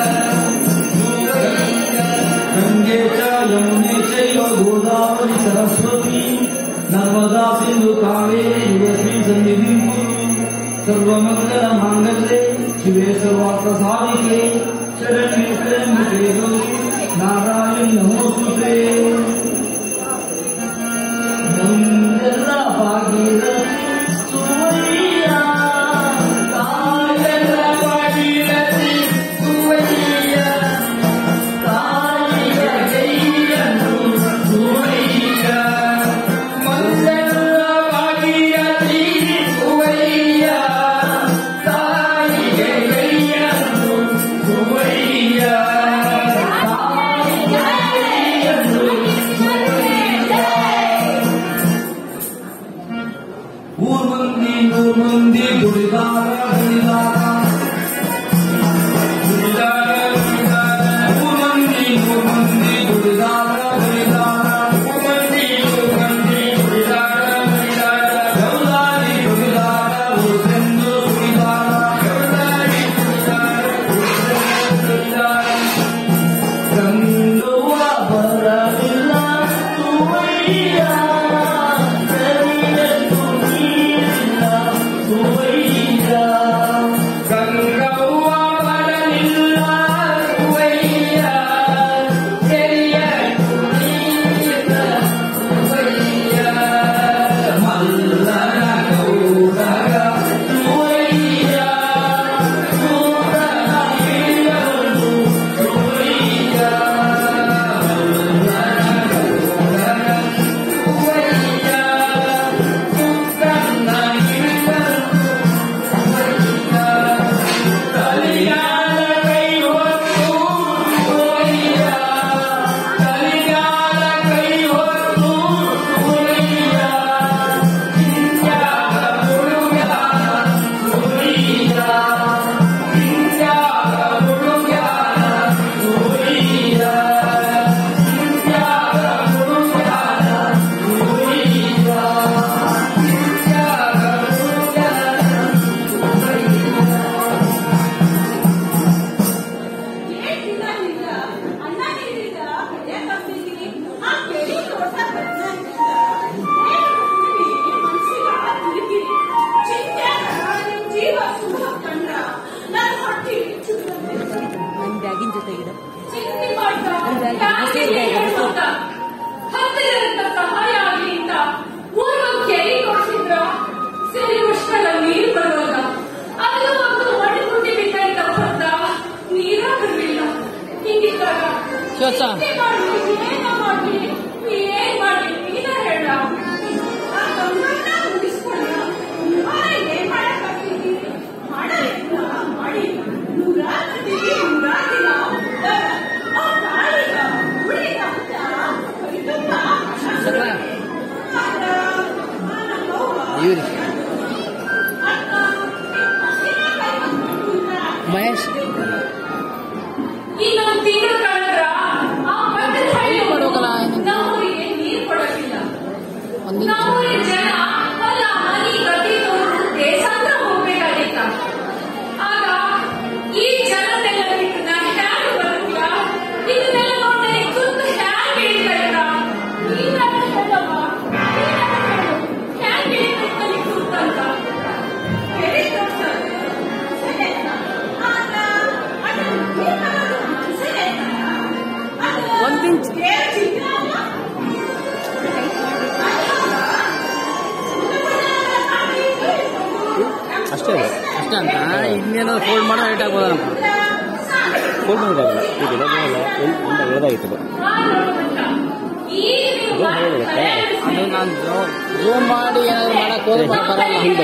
ಗಂಗೆ ಚ ಯಮುನೆ ಚೈವ ಗೋದಾವರಿ ಸರಸ್ವತಿ ನರ್ಮದಾ ಸಿಂಧು ಕಾವೇರಿ ಯುವಶ್ರೀ ಸನ್ನಿಧಿ ಸರ್ವಮಂಗಲ ಮಾಂಗಲ್ಯೆ ಶಿವೆ ಸರ್ವಾರ್ಥ ಸಾಧಿಕೆ ಶರಣ್ಯೆ ತ್ರ್ಯಂಬಕೆ ಗೌರಿ ನಾರಾಯಣ ನಮೋಸ್ತುತೆ ಮುಂದೆಲ್ಲ ಭಾಗೀರಥಿ ಸುವಯ್ಯ ಕಾಯಲ ಭಾಗೀರಥಿ ಸುವಯ್ಯ ತಾಯಿಯ ಕೈಯನ್ನು ಸುವಯ್ಯ ಮಂದೆಲ್ಲ ಭಾಗೀರಥಿ ಸುವಯ್ಯ ತಾಯಿಗೆ ಕೈಯನ್ನು ಸುವಯ್ಯ ತಾಯಿಗೆ ಕೈಯನ್ನು ಊರ್ ಮಂದಿ ಊರ್ ಮಂದಿ ದುಡಿದಾರ ದುಡಿದಾರ ದುಡಿದಾರ ದುಡಿದಾರ ಊರ್ ಮಂದಿ ಊರ್ ಮಂದಿ ದುಡಿದಾರ ದುಡಿದಾರ ಮಂದಿ ಮಂದಿ ದುಡಿದಾರ ದುಡಿದಾರ ಗೌದಾರಿ ದುಡಿದಾರ ಊರ್ಸೆಂದು ದುಡಿದಾರ ಗೌದಾರಿ ದುಡಿದಾರ ದುಡಿದಾರ ಗಂಗುವ ಬರಲಿಲ್ಲ ಸುವಯ್ಯ ಸರಿಯತ್ತು ನೀರಿಲ್ಲ ಸುವಯ್ಯ ವರ್ಷ ಚಿಂತೆ ಮಾಡ್ಬಿಡಿ, ಏನೋ ಮಾಡ್ಬಿಡಿ, ಏನ್ ಮಾಡ್ಲಿ, ನೀನೇ ಹೇಳ. ಆ ಗಂಗನ್ನ ಉಳಿಸ್ಕೊಳ್ಳ. ಇವಾಗ ಏನ್ ಮಾಡಕ್ಕಾಗ್ತಿದೆ? ಮಾಡಲಿಲ್ಲ, ಮಾಡಿ. ನೂರಾಗ್ತಿದೆ, ನೂರಾಗಿಲ್ಲ. ಆ ತಾಳಿಗ, ಉಳಿಗ ಅಂತ, ಕೈತುಂಬ ಸರ ಆಗ, ಆ ನಮ್ಮ ಅವ್ವ, ಇವ್ರಿ ಅಕ್ಕ, ಹಸಿನ ಕೈ ಬಂದ್ಬಿಟ್ರ. ಮಹೇಶ್ ಇನ್ನೊಂದು ತಿಂಗಳು ಕಳೆದ್ರ ಆ ಪಕ್ಕದ ಹಳ್ಳಿ ಮಾಡ್ಬೇಕಲ್ಲ. ನಮ್ಮೂರಿಗೆ ನೀರು ಕೊಡೋದಿಲ್ಲ ಒಂದ್ ನಿಮಿಷ ನಮ್ಮೂರಿನ ಜನ ಹೊಲ ಮನಿ ಗದ್ದೆ ತೋರು ದೇಶಾಂತರ ಹೋಗ್ಬೇಕಾಗಿತ್ತ ಆಗ ಈ ಜನತೆಲ್ಲ ಬಿಟ್ಟು ನಾ ಹ್ಯಾಂಗ್ ಬರಲ್ಲ ಇದನ್ನೆಲ್ಲ ನೋಡಿದ್ರೆ ತುರ್ತು ಹ್ಯಾಂಗ್ ಹಿಡಿಗಳಿಲ್ಲ ನೀನಾದ್ರೂ ಹೇಳವ್ವ ನೀನಾದ್ರೂ ಹೇಳು ಹ್ಯಾಂಗ್ ಹಿಡಿಬೇಕು ತುರ್ತಂತ ಹೇಳಿ ತೋರ್ಸೋದು. ಸರಿ ಅಕ್ಕ. ಆಗ ಅದು ಏನ್ ಮಾಡೋದು? ಸರಿ ಅಕ್ಕ. ಅದು ಒಂದ್ ಇಂಚ್ ಏನ್ ಚಿತ್ರ ಅಲ್ಲ? ಅಷ್ಟೇ ಅಷ್ಟೇ ಅಂತ ಇನ್ನೇನೋ ಫೋಲ್ಡ್ ಮಾಡೋ ರೇಟ್ ಆಗ್ಬೋದಲ್ಲ ಫೋನ್ ಮಾಡೋದಾಗಲ್ಲ ಈಗ ಇರೋದಿಲ್ಲ ಒಂದು ಇರೋದಾಗಿತ್ತು ಅದು ನಾನು ಝೂಮ್ ಮಾಡಿ ಏನಾದ್ರು ಮಾಡಕ್ ಹೋದ್ರೆ ಬರಲ್ಲ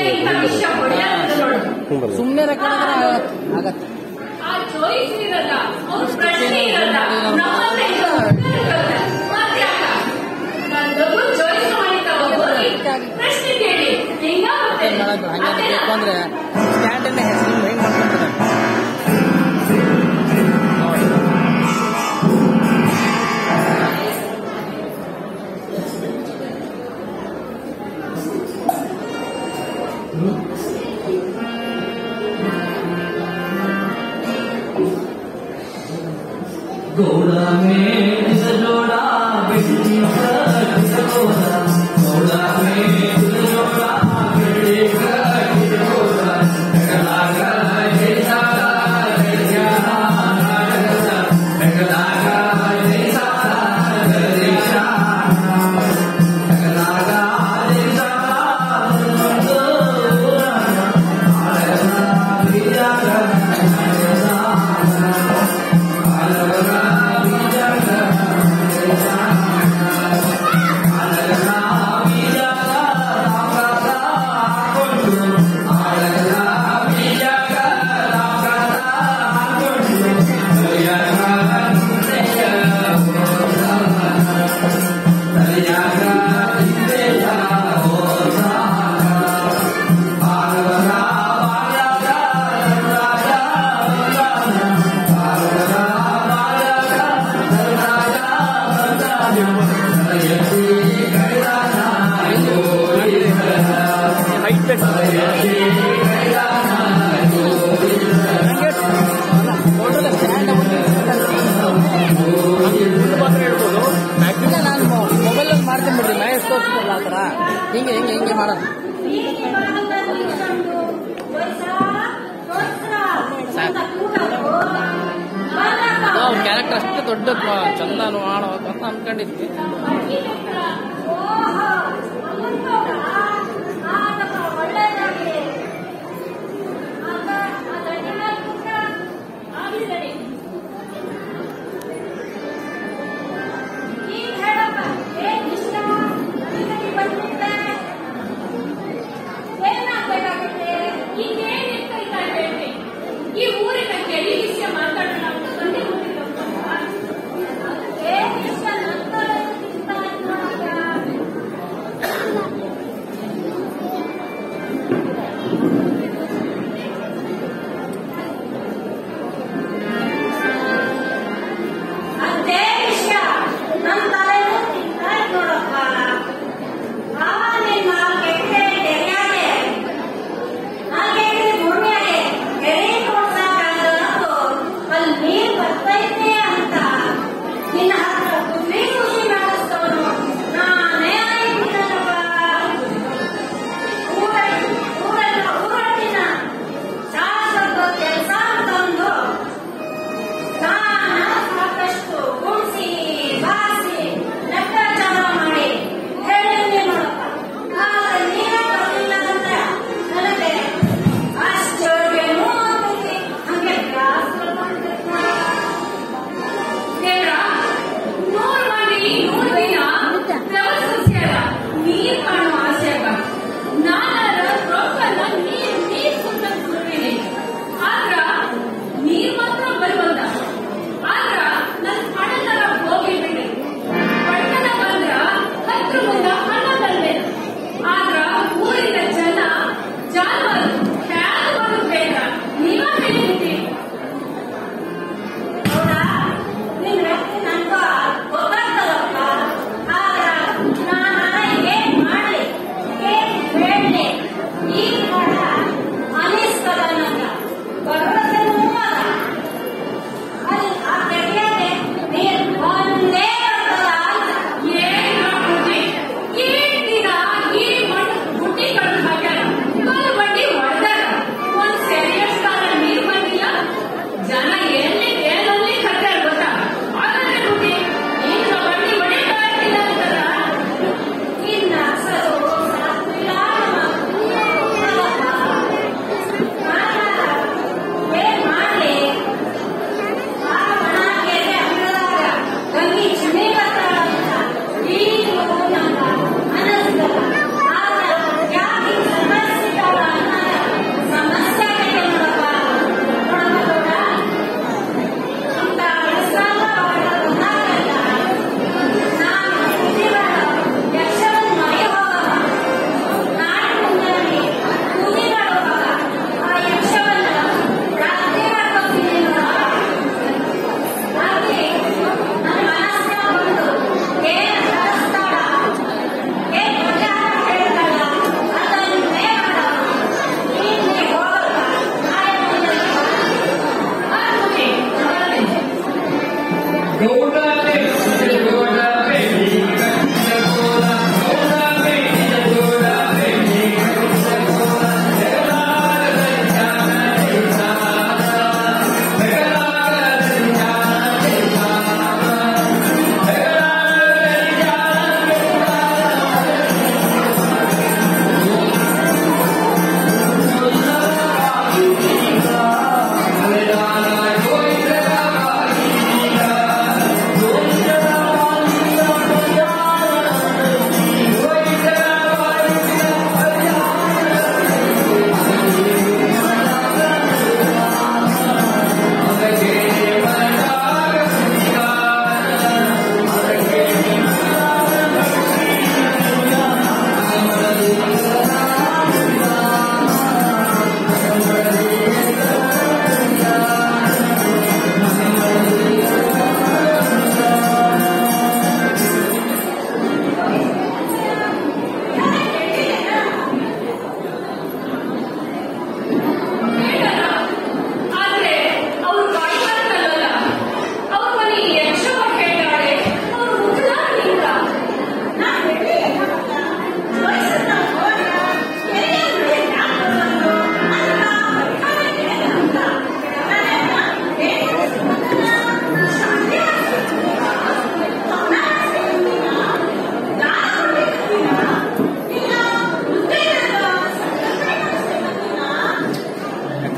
ಹಿಂಗೆ ಬರ್ಬೋದು ಸುಮ್ಮನೆ ರೆಕಾರ್ಡ್ ಆದ್ರೆ ಆಗತ್ತೆ ಆ choice ಇರಲ್ಲ, ಅವ್ರ ಪ್ರಶ್ನೆ ಇರಲ್ಲ. ನಮ್ಮಲ್ಲೇ ಇರುತ್ತೆ. ಮತ್ತೆ ಯಾಕ? ನಾನ್ double choice ಮಾಡಿದ್ದಾವ ಹೋಗಿ ಪ್ರಶ್ನೆ ಕೇಳಿ ಹೆಂಗ ಬರುತ್ತೆ? ಮಾಡೋದು ಹಂಗೆ ಅದೇ ಬೇಕು ಅಂದ್ರೆ ಸ್ಟ್ಯಾಂಡನ್ನೇ ಹೆಸರು ಹೆಂಗ್ ಮಾಡ್ಕೊಂತಾರೆ ನೋಡಿ गोड़ा में जोड़ा बिजली का गोड़ा गोड़ा में जोड़ा बिजली का गोड़ा गला का जैसा जैसा गला का जैसा जैसा गला का जैसा ಹೈಟ್ ಇಲ್ಲ ನಾನು ಮೊಬೈಲಲ್ಲಿ ಮಾಡ್ತೀನಿ ಬಿಡ್ರಿ ಮ್ಯಾಚ್ ತೋರಿಸ್ತಾರಲ್ಲ ಆ ಥರ ಹಿಂಗೆ ಹಿಂಗೆ ಹಿಂಗೆ ಮಾಡೋದು ಅವ್ರ ಕ್ಯಾರೆಕ್ಟರ್ ಅಷ್ಟು ದೊಡ್ಡ ಚಂದ ಮಾಡ್ಬೇಕು ಅಂತ ಅನ್ಕೊಂಡಿದ್ವಿ ಈ ಊರಿನ ಕೆಳಿ ವಿಷಯ ಮಾತಾಡೋಣ ಅಂತ ಬಂದೆ ಊರಿಗೆ ಏ, ಇಷ್ಟ ನಂತರ ಇಂತ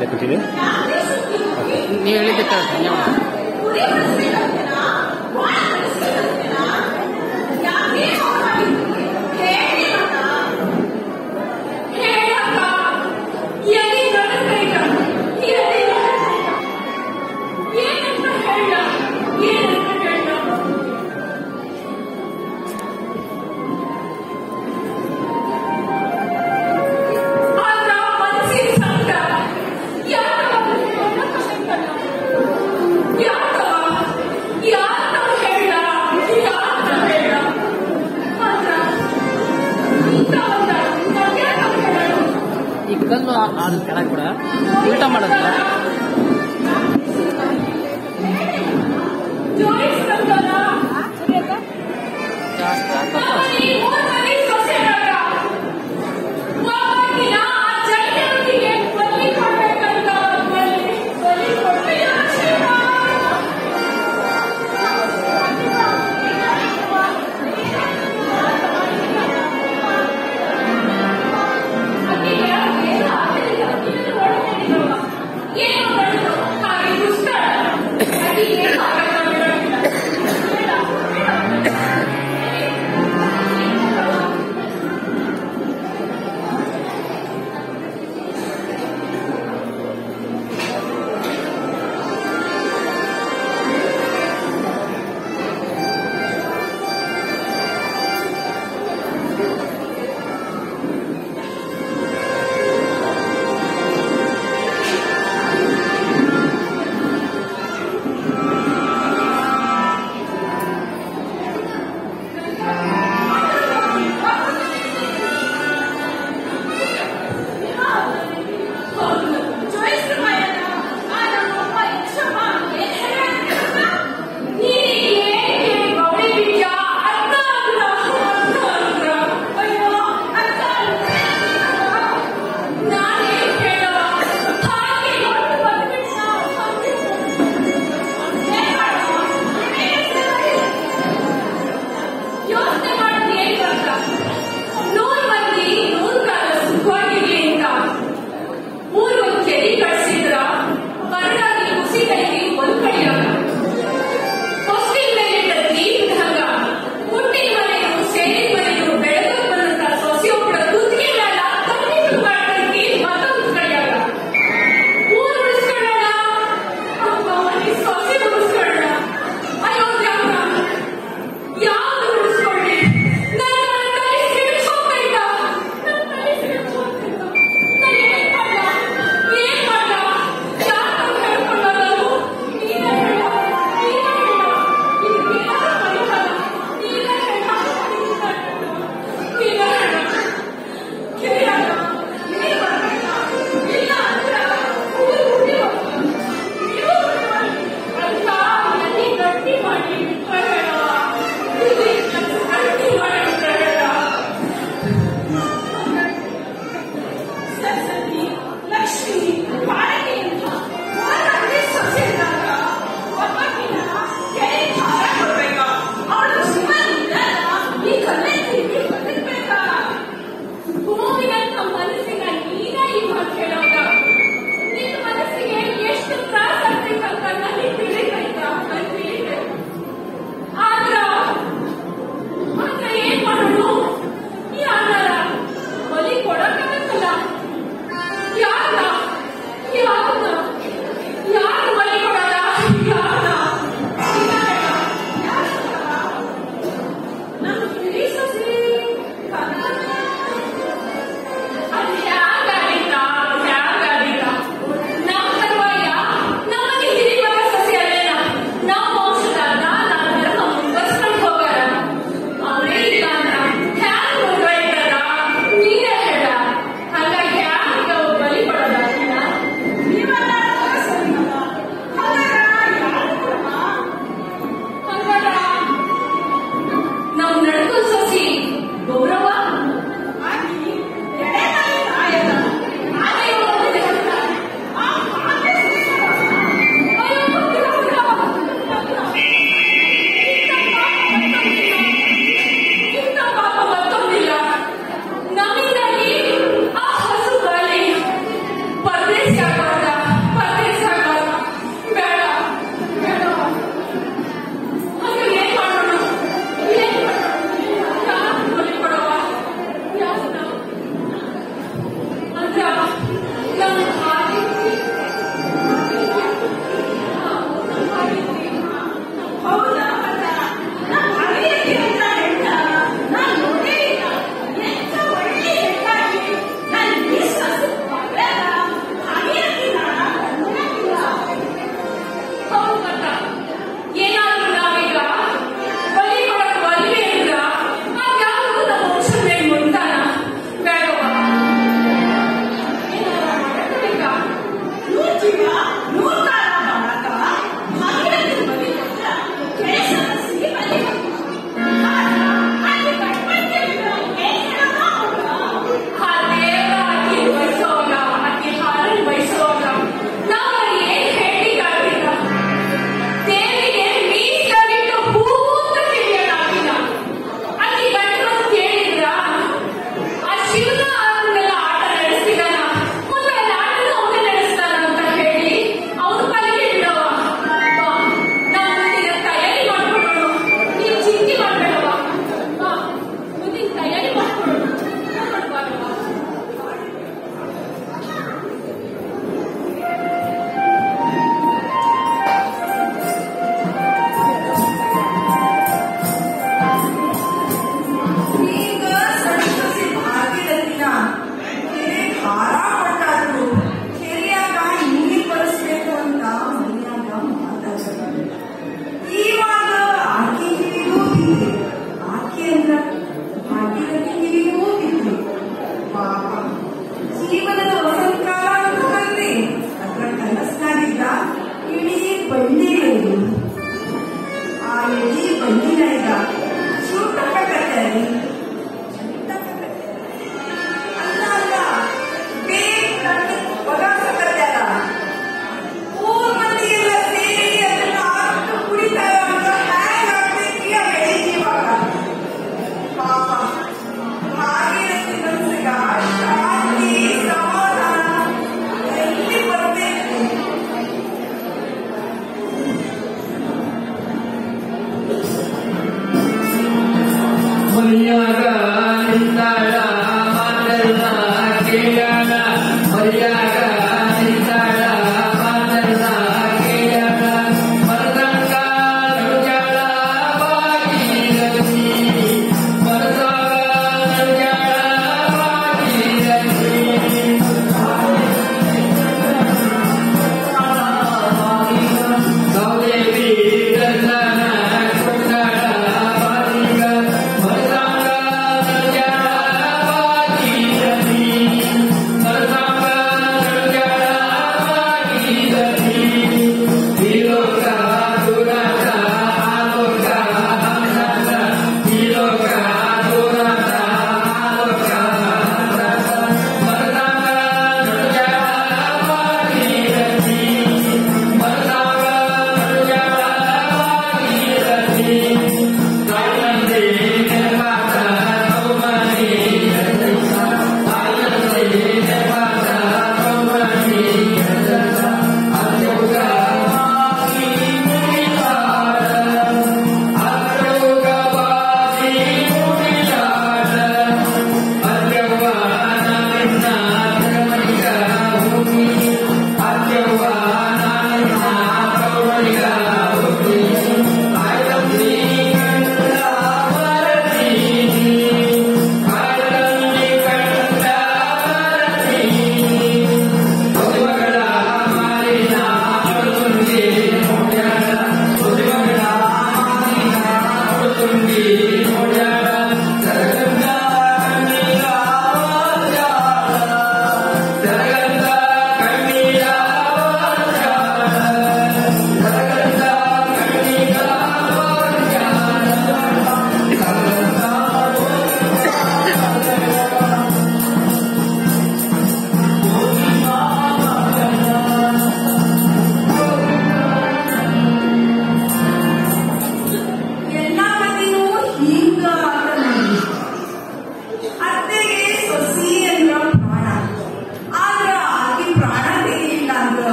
ಹೇಗಿದೆ ಕಂಟಿನ್ಯೂ ನೀವು ಹೇಳಿದ್ದೆ ಕರೆಕ್ಟ್ ಹಂಗೆ ಮಾಡಿ ಈ ಕಲ್ಲು ಆ- ಅದು ಕೆಳಗೆ ಕೂಡ ಊಟ ಮಾಡೋದಿಲ್ಲ ಜಾಸ್ತಿ ಆಗ್ತದೆ. ಏನು Thank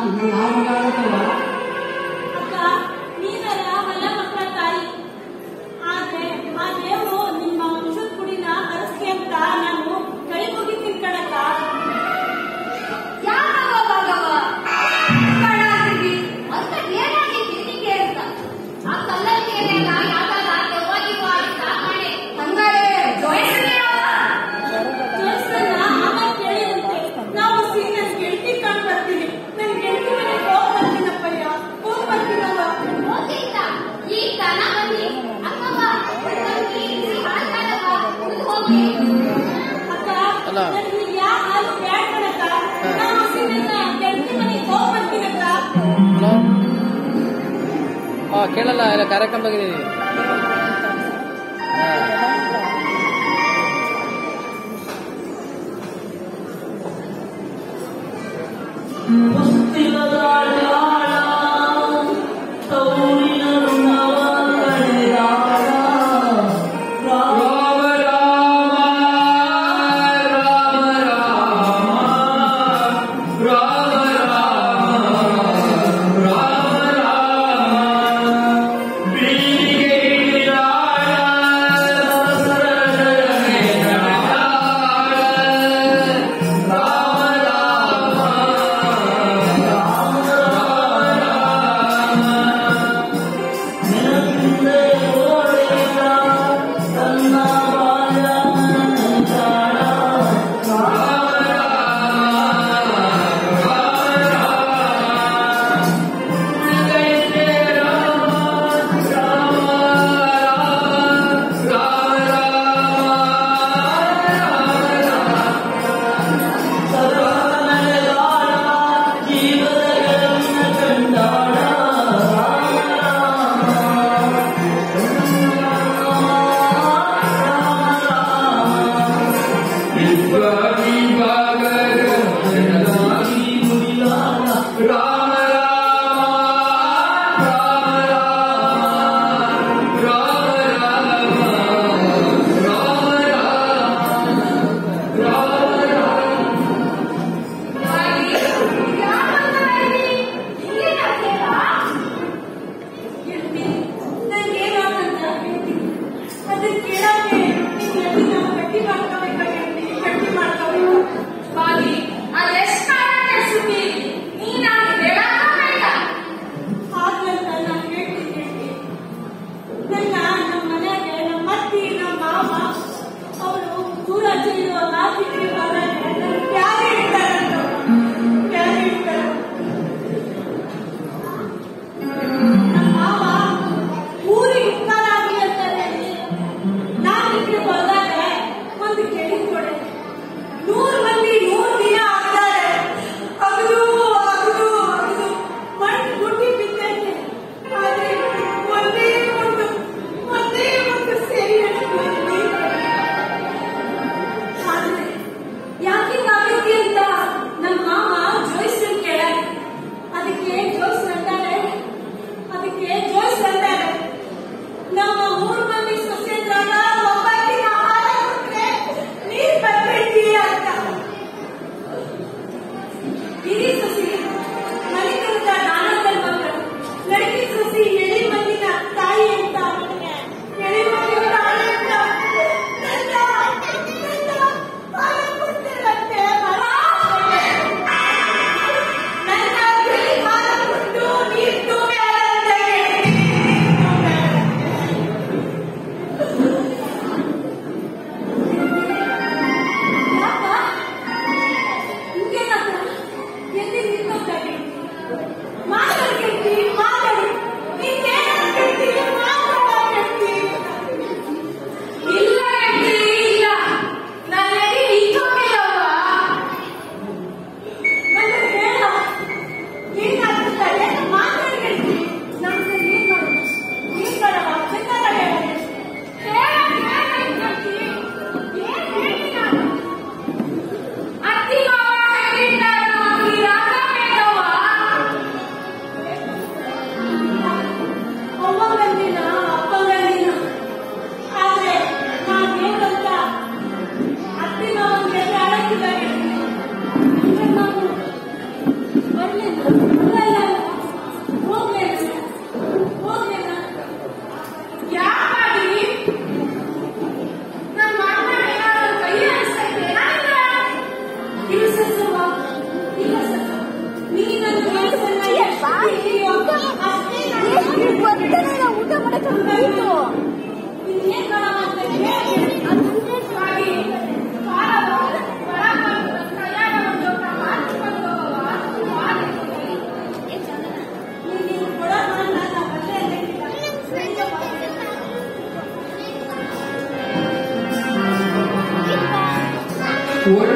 ಯಾವ ಮಗ ಆಗುತ್ತಲ್ಲ ಅಕ್ಕ ನೀನಲ್ಲ ಮಲ್ಲ ಮಕ್ಕಳ ತಾಯಿ ಆದ್ರೆ ಆ ದೇವರು ನಿಮ್ಮ ವಂಶದ ಕುಡಿನ ಹರಸ್ಕೆ ಅಂತ ನಾನು ಕೈ ಮುಗಿತೀನಿ ಕಣಕ್ಕ ಯಾಕವ ಭಾಗವ ಕಡಾಗಿರಿ ಅಂತ ಏನಾಗಿತ್ತು ನಿನಗೆ ಅಂತ ಆ ಕಲ್ಲಲ್ಲಿ ಏನೇನ ಯಾವಾಗ ದೆವ್ವಾಗಿ ಮಾಡಿ ಸಾಕಣೆ ಹಂಗಾರೆ ಜೋಯಿಸ್ತೀಯವ ಜೋಯಿಸ್ರನ್ನ ಆಗ ಕೇಳಿದಂತೆ ನಾವು ಸೀರೆ ನನ್ ಗೆಳತಿ ಕಂಡು ಬರ್ತೀವಿ ನನ್ ಗೆಳತಿ ಮನೆಗೆ ಹೋಗ್ ಬರ್ತೀನಪ್ಪಯ್ಯ ಹೋಗ್ ಬರ್ತೀನವ್ವ ಹೋಗಿದ್ದ ಈ ದನ ಬನ್ನಿ ಅಕ್ಕವ ನಮ್ಗೆ ಈ ಹಾಲ್ಕಾರವ ಹೋಗಿ ಅಕ್ಕ ಅಲ್ಲ. ನನ್ಗೆ ಯಾ ಹಾಲು ಬ್ಯಾಡ್ ಕಣಕ್ಕ ನಾವು ಸೀರೆನ ಗೆಳತಿ ಮನೆಗೆ ಹೋಗ್ ಬರ್ತೀನಕ್ಕ ಹಲೋ ಹಾಂ ಕೇಳಲ್ಲ ಇಲ್ಲ ಕಾರ್ಯಕ್ರಮದಾಗಿದ್ದೀವಿ ರಾಮ ರಾಮ ರಾಮ ರಾಮ ರಾಮ ರಾಮ ರಾಮ ರಾಮ ಬೀದಿಗೆ ಇಳಿದಾಡ ಸರಸರನೆ ನಡೆದಾಡ ರಾಮ ರಾಮ ರಾಮ ರಾಮ ನೆನಪಿಂದೆ ಓಡಿದ ತನ್ನ ಬಾಳ ಸಂಚಾರ ರಾಮ ರಾಮ ರಾಮ ರಾಮ ಉಳಿದೈತೆ ರಾಮ ರಾಮ ರಾಮ ರಾಮ ಸದಾ ನಡೆದಾಡ ಜೀವನಗಳನ್ನು ಕಂಡಾಡ ವಿಶ್ವ ವಿಭಾಗದ ಜನನಾಗಿ ನುಡಿದಾಡ ರಾಮ ರಾಮ ರಾಮ ರಾಮ ರಾಮ ರಾಮ ರಾಮ ಗೆಳತಿ ನಂಗೇನಾಗಂತ ಹೇಳ್ತೀನಿ ಅದನ್ನ ಕೇಳಕ್ಕೆ ನಿನ್ ಗೆಳತಿ ನಾವು ಗಟ್ಟಿ ಮಾಡ್ಕೋಬೇಕಾ ಗೆಳತಿ ಗಟ್ಟಿ ಮಾಡ್ಕೋ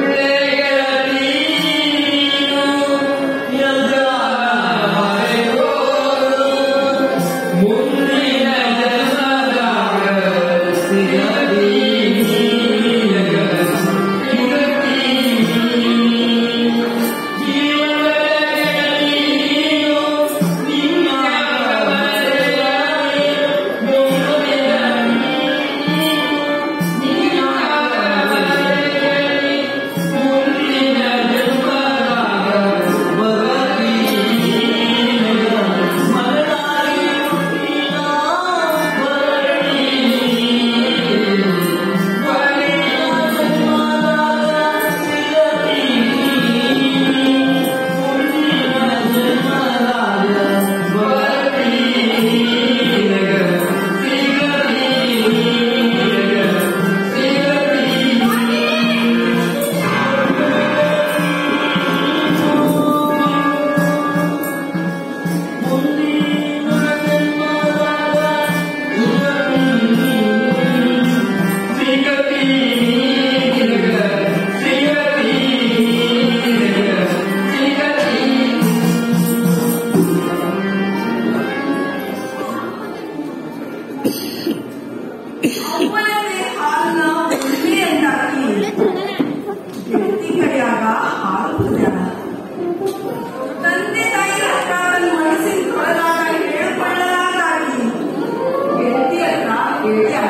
ಅವ್ವನೇ ಹಾಲನ್ನ ಉಳ್ಳಿ ಅಂತಾಕಿ ಹೆಂಡತಿ ಕಡೆಯಾಗ ಹಾಲು ಕುದ್ಯಾಳ ತಂದೆ ತಾಯಿ ಹತ್ರ ತನ್ನ ಮನಸ್ಸಿನ ತೊಳೆದಾಗ ಹೇಳ್ಕೊಳ್ಳಲಾಗಿ ಹೆಂಡತಿ ಹತ್ರ ಹೇಳ್ಯಾಳ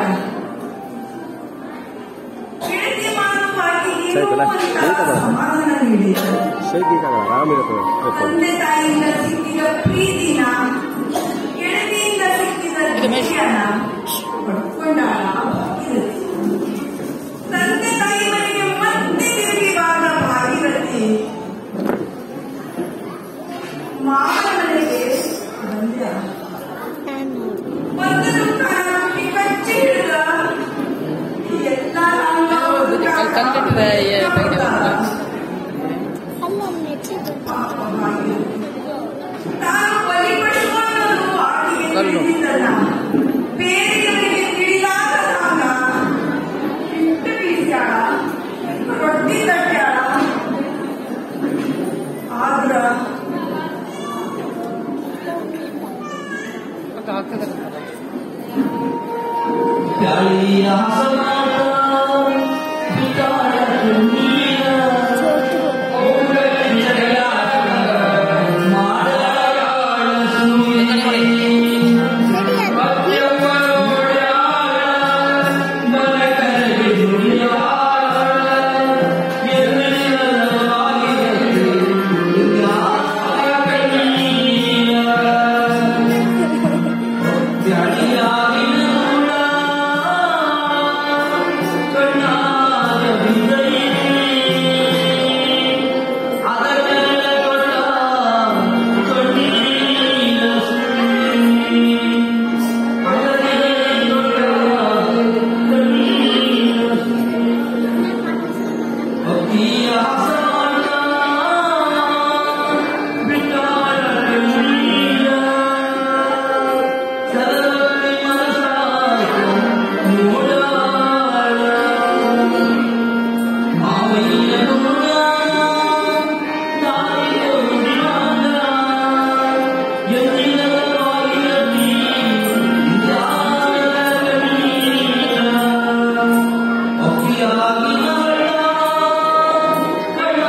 ಹೆಂಡತಿ ಮಾತು ಆಕೆಗೆ ಏನೋ ಒಂಥರ ಸಮಾಧಾನ ನೀಡಿತು ಶೈಕಿಗಾಗಲ್ಲ ಆರಾಮಿರುತ್ತೆ ತಂದೆ ತಾಯಿಯಿಂದ ಸಿಕ್ಕಿದ ಪ್ರೀತಿನ ಗೆಳತಿಯಿಂದ ಸಿಕ್ಕಿದ ಧೈರ್ಯನ ಪಡ್ಕೊಂಡಾಳ ಭಾಗೀರಥಿ ತಂದೆ ತಾಯಿ ಮನೆಗೆ ಮತ್ತೆ ತಿರುಗಿ ಬಾದ ಭಾಗೀರಥಿ ಮಾವನ ಮನೆಗೆ ಬಂದ್ಯ ಒಂದು ದುಃಖನ ಹುಟ್ಟಿ ಕಚ್ಚಿ ಹಿಡಿದ ಎಲ್ಲ ಅಲ್ಲಿ ಕಂಡಿಟ್ಟಿದೆ ಏ, ತೆಗ್ದಿಲ್ಲ. ಪಾಪ ಭಾಗೀರಥಿ ತಾನು ಬಲಿಪಡಿಸುವವನು ಆಕೆಗೆ ಕಲ್ಲು. ತಿಳಿದಿದ್ದಲ್ಲ. ಬೇರೆಯವರಿಗೆ ತಿಳಿದಾದಾಗ ಹಿಟ್ಟು ಬೀಸ್ಯಾಳ, ರೊಟ್ಟಿ ತಟ್ಟ್ಯಾಳ. ಆದ್ರ ಮತ್ತೆ ಹಾಕ್ತದೆ ಅಕ್ಕಿಯಾಗಿ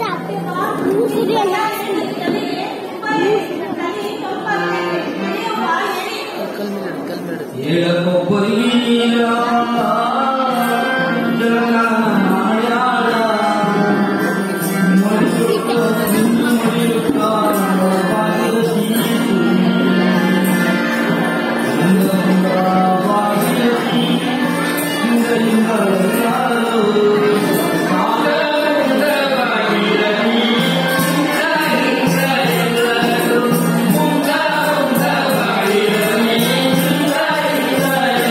ಕಲ್ ಮೇಲೆ ಇಡು, ಕಲ್ ಮೇಲೆ ಇಡು. ಏಳಗೊಬ್ಬರೀರ ಜಗನ್ನಾಯಾಳ ಮರುಳುತ್ತ ನಿನ್ನ ಮರೆಯುತ್ತ ಪಾದದ ಶೀಸು. ಇಂದ ಬಾಗಿಲಲ್ಲಿ ಇಂದರಿಂದ ಯಾರು ಕಾಲದಿಂದ ಬಾಗಿಲಲ್ಲಿ ಇಂದ ಎಲ್ಲರೂ ಮುಂದ ಮುಂದ ಬಾಗಿಲಲ್ಲಿ ಇಂದ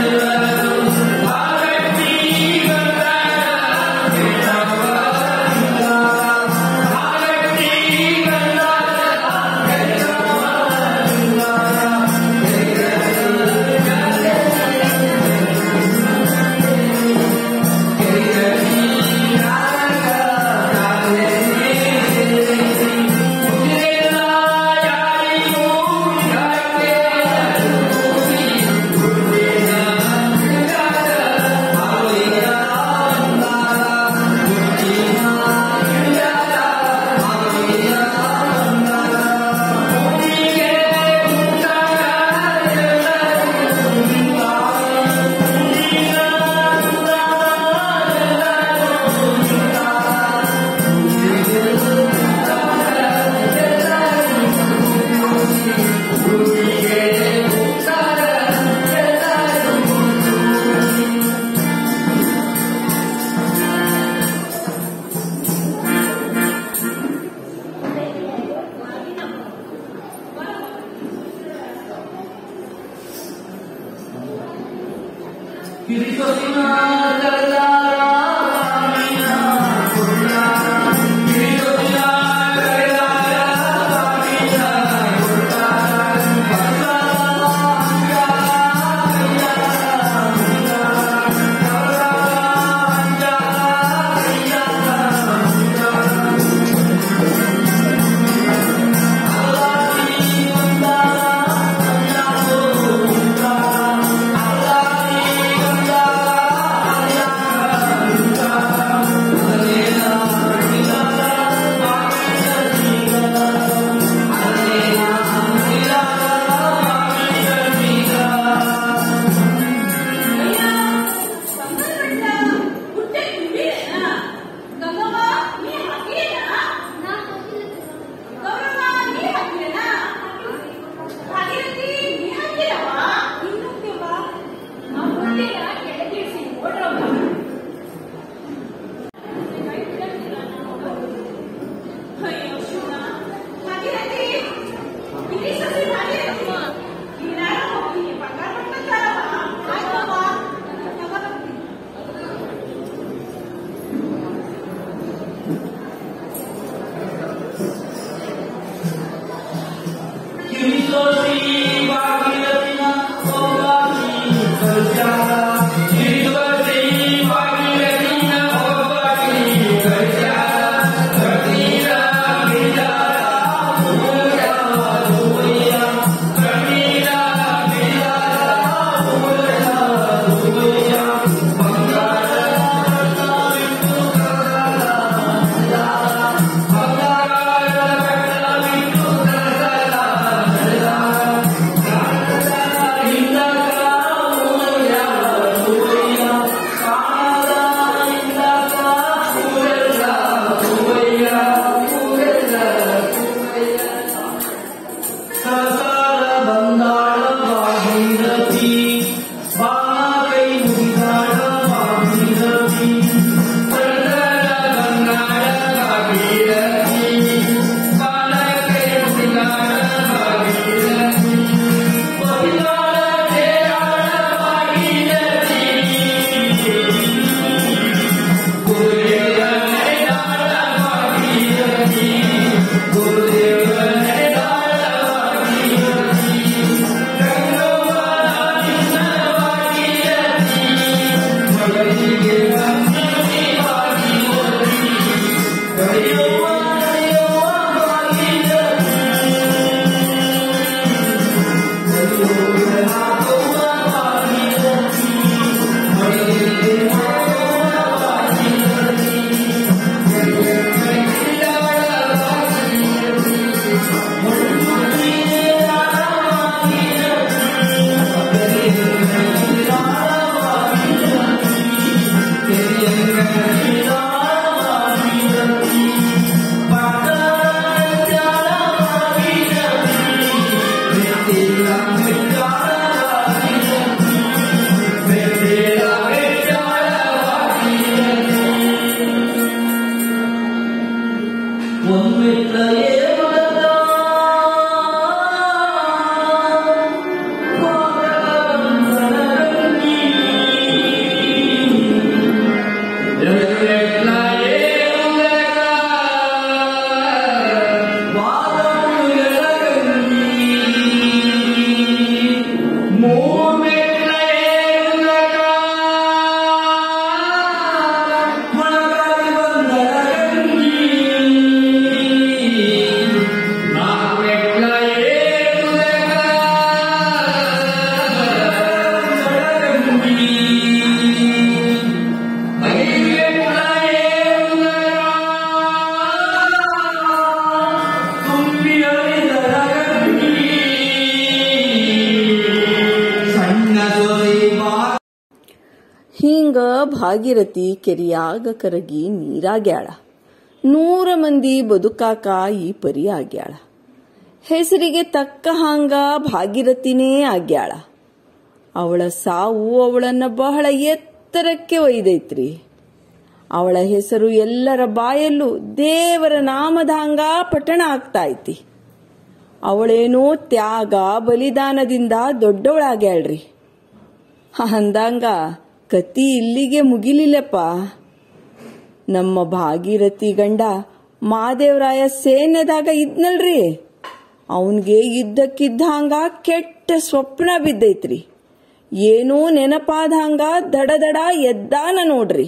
ಹಿಂಗ ಭಾಗೀರಥಿ ಕೆರಿಯಾಗ ಕರಗಿ ನೀರಾಗ್ಯಾಳ ನೂರ ಮಂದಿ ಬದುಕಾಕ ಈ ಪರಿ ಆಗ್ಯಾಳ ಹೆಸರಿಗೆ ತಕ್ಕ ಹಾಂಗ ಭಾಗೀರಥಿನೇ ಆಗ್ಯಾಳ ಅವಳ ಸಾವು ಅವಳನ್ನ ಬಹಳ ಎತ್ತರಕ್ಕೆ ಒಯ್ದೈತ್ರಿ ಅವಳ ಹೆಸರು ಎಲ್ಲರ ಬಾಯಲ್ಲೂ ದೇವರ ನಾಮದಾಂಗ ಪಠಣ ಆಗ್ತಾ ಐತಿ ಅವಳೇನೋ ತ್ಯಾಗ ಬಲಿದಾನದಿಂದ ದೊಡ್ಡವಳಾಗ್ಯಾಳ್ರಿ ಅಂದಂಗ ಕತಿ ಇಲ್ಲಿಗೆ ಮುಗಿಲಿಲ್ಲಪ್ಪ ನಮ್ಮ ಭಾಗೀರಥಿ ಗಂಡ ಮಾದೇವರಾಯ ಸೇನೆದಾಗ ಇದ್ನಲ್ರಿ ಅವನ್ಗೆ ಇದ್ದಕ್ಕಿದ್ದಂಗ ಕೆಟ್ಟ ಸ್ವಪ್ನ ಬಿದ್ದೈತ್ರಿ ಏನೋ ನೆನಪಾದಂಗ ದಡ ದಡ ಎದ್ದಾನ ನೋಡ್ರಿ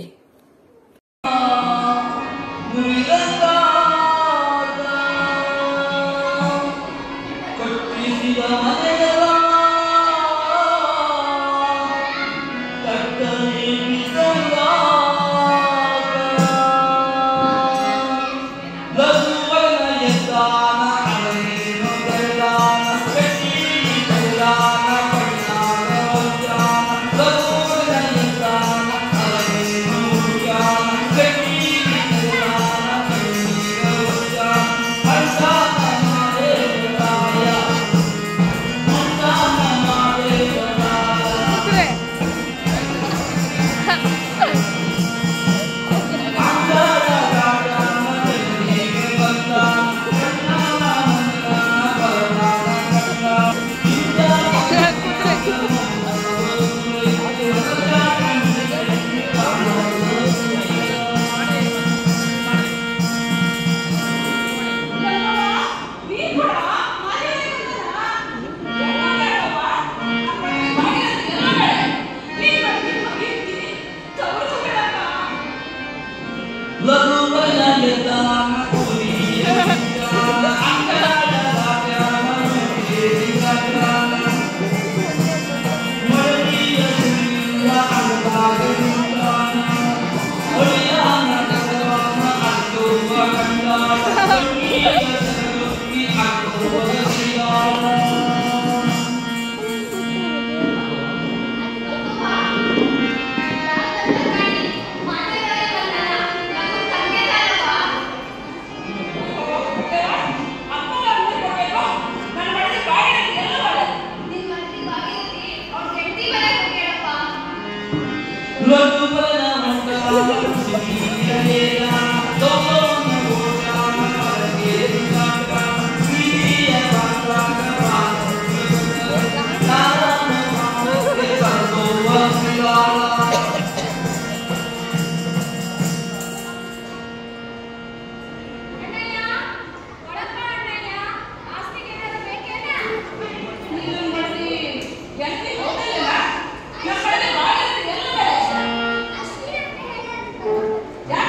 ಅಣ್ಣಯ್ಯ ಒಳಗ ಅಣ್ಣಯ್ಯ ಆಸ್ತಿಗೆ ಏನಾದ್ರು ಬೇಕೇನಾ ನೀನು ಮಾಡಿ ಹೆಂಡತಿ ಹೋಗಲಿಲ್ಲ ನಮ್ಮ ಕಡೆ ಭಾಗೀರಥಿ ಎಲ್ಲ ಬೇಡ ಅಷ್ಟೇ ಅಂತ ಹೇಳಂತ ಯಾಕೆ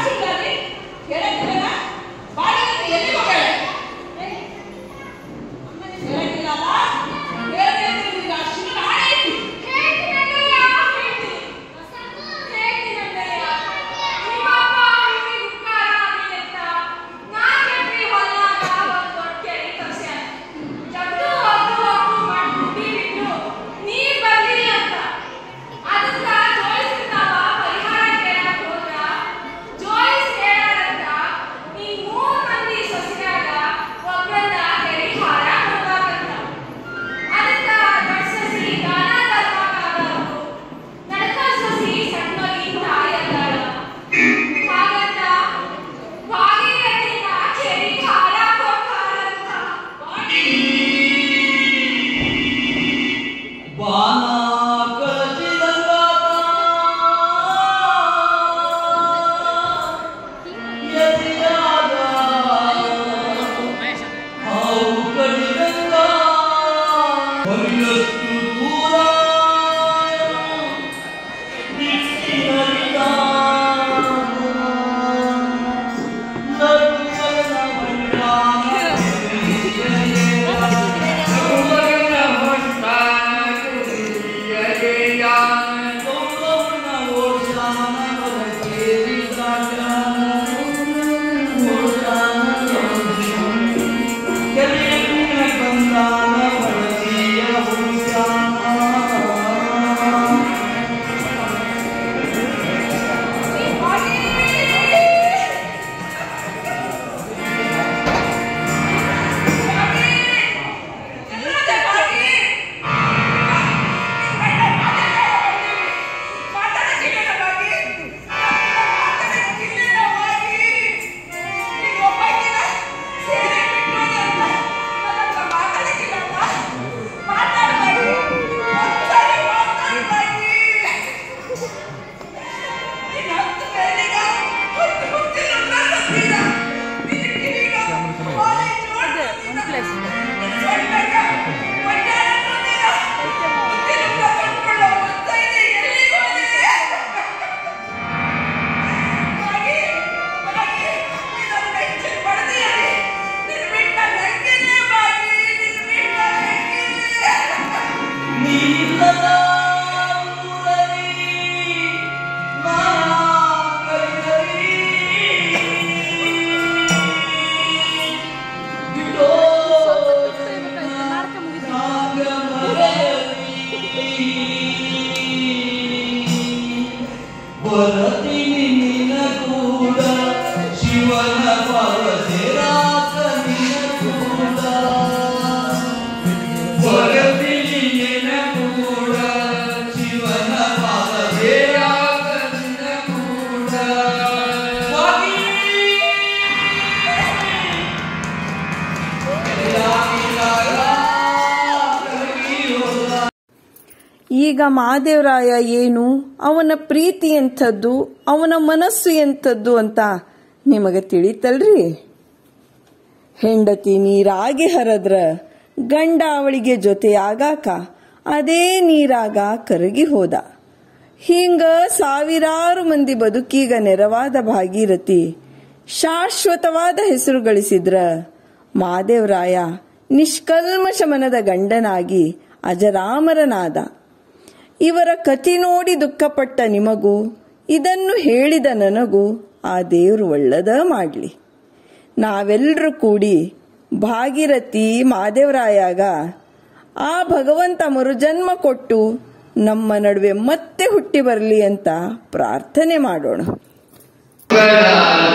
ಈಗ ಮಾದೇವರಾಯ ಏನು ಅವನ ಪ್ರೀತಿ ಎಂಥದ್ದು ಅವನ ಮನಸ್ಸು ಎಂಥದ್ದು ಅಂತ ನಿಮಗೆ ತಿಳಿತಲ್ರಿ ಹೆಂಡತಿ ನೀರಾಗಿ ಹರದ್ರ ಗಂಡ ಅವಳಿಗೆ ಜೊತೆಯಾಗಾಕ ಅದೇ ನೀರಾಗ ಕರಗಿ ಹೋದ ಹಿಂಗ ಸಾವಿರಾರು ಮಂದಿ ಬದುಕೀಗ ನೆರವಾದ ಭಾಗೀರಥಿ ಶಾಶ್ವತವಾದ ಹೆಸರು ಗಳಿಸಿದ್ರ ಮಾದೇವರಾಯ ನಿಷ್ಕಲ್ಮಶ ಮನದ ಗಂಡನಾಗಿ ಅಜರಾಮರನಾದ ಇವರ ಕತಿ ನೋಡಿ ದುಃಖಪಟ್ಟ ನಿಮಗೂ ಇದನ್ನು ಹೇಳಿದ ನನಗೂ ಆ ದೇವರು ಒಳ್ಳದ ಮಾಡಲಿ ನಾವೆಲ್ಲರೂ ಕೂಡಿ ಭಾಗೀರಥಿ ಮಾದೇವರಾಯಾಗ ಆ ಭಗವಂತ ಮರುಜನ್ಮ ಕೊಟ್ಟು ನಮ್ಮ ನಡುವೆ ಮತ್ತೆ ಹುಟ್ಟಿ ಬರಲಿ ಅಂತ ಪ್ರಾರ್ಥನೆ ಮಾಡೋಣ ಗಜಾನನ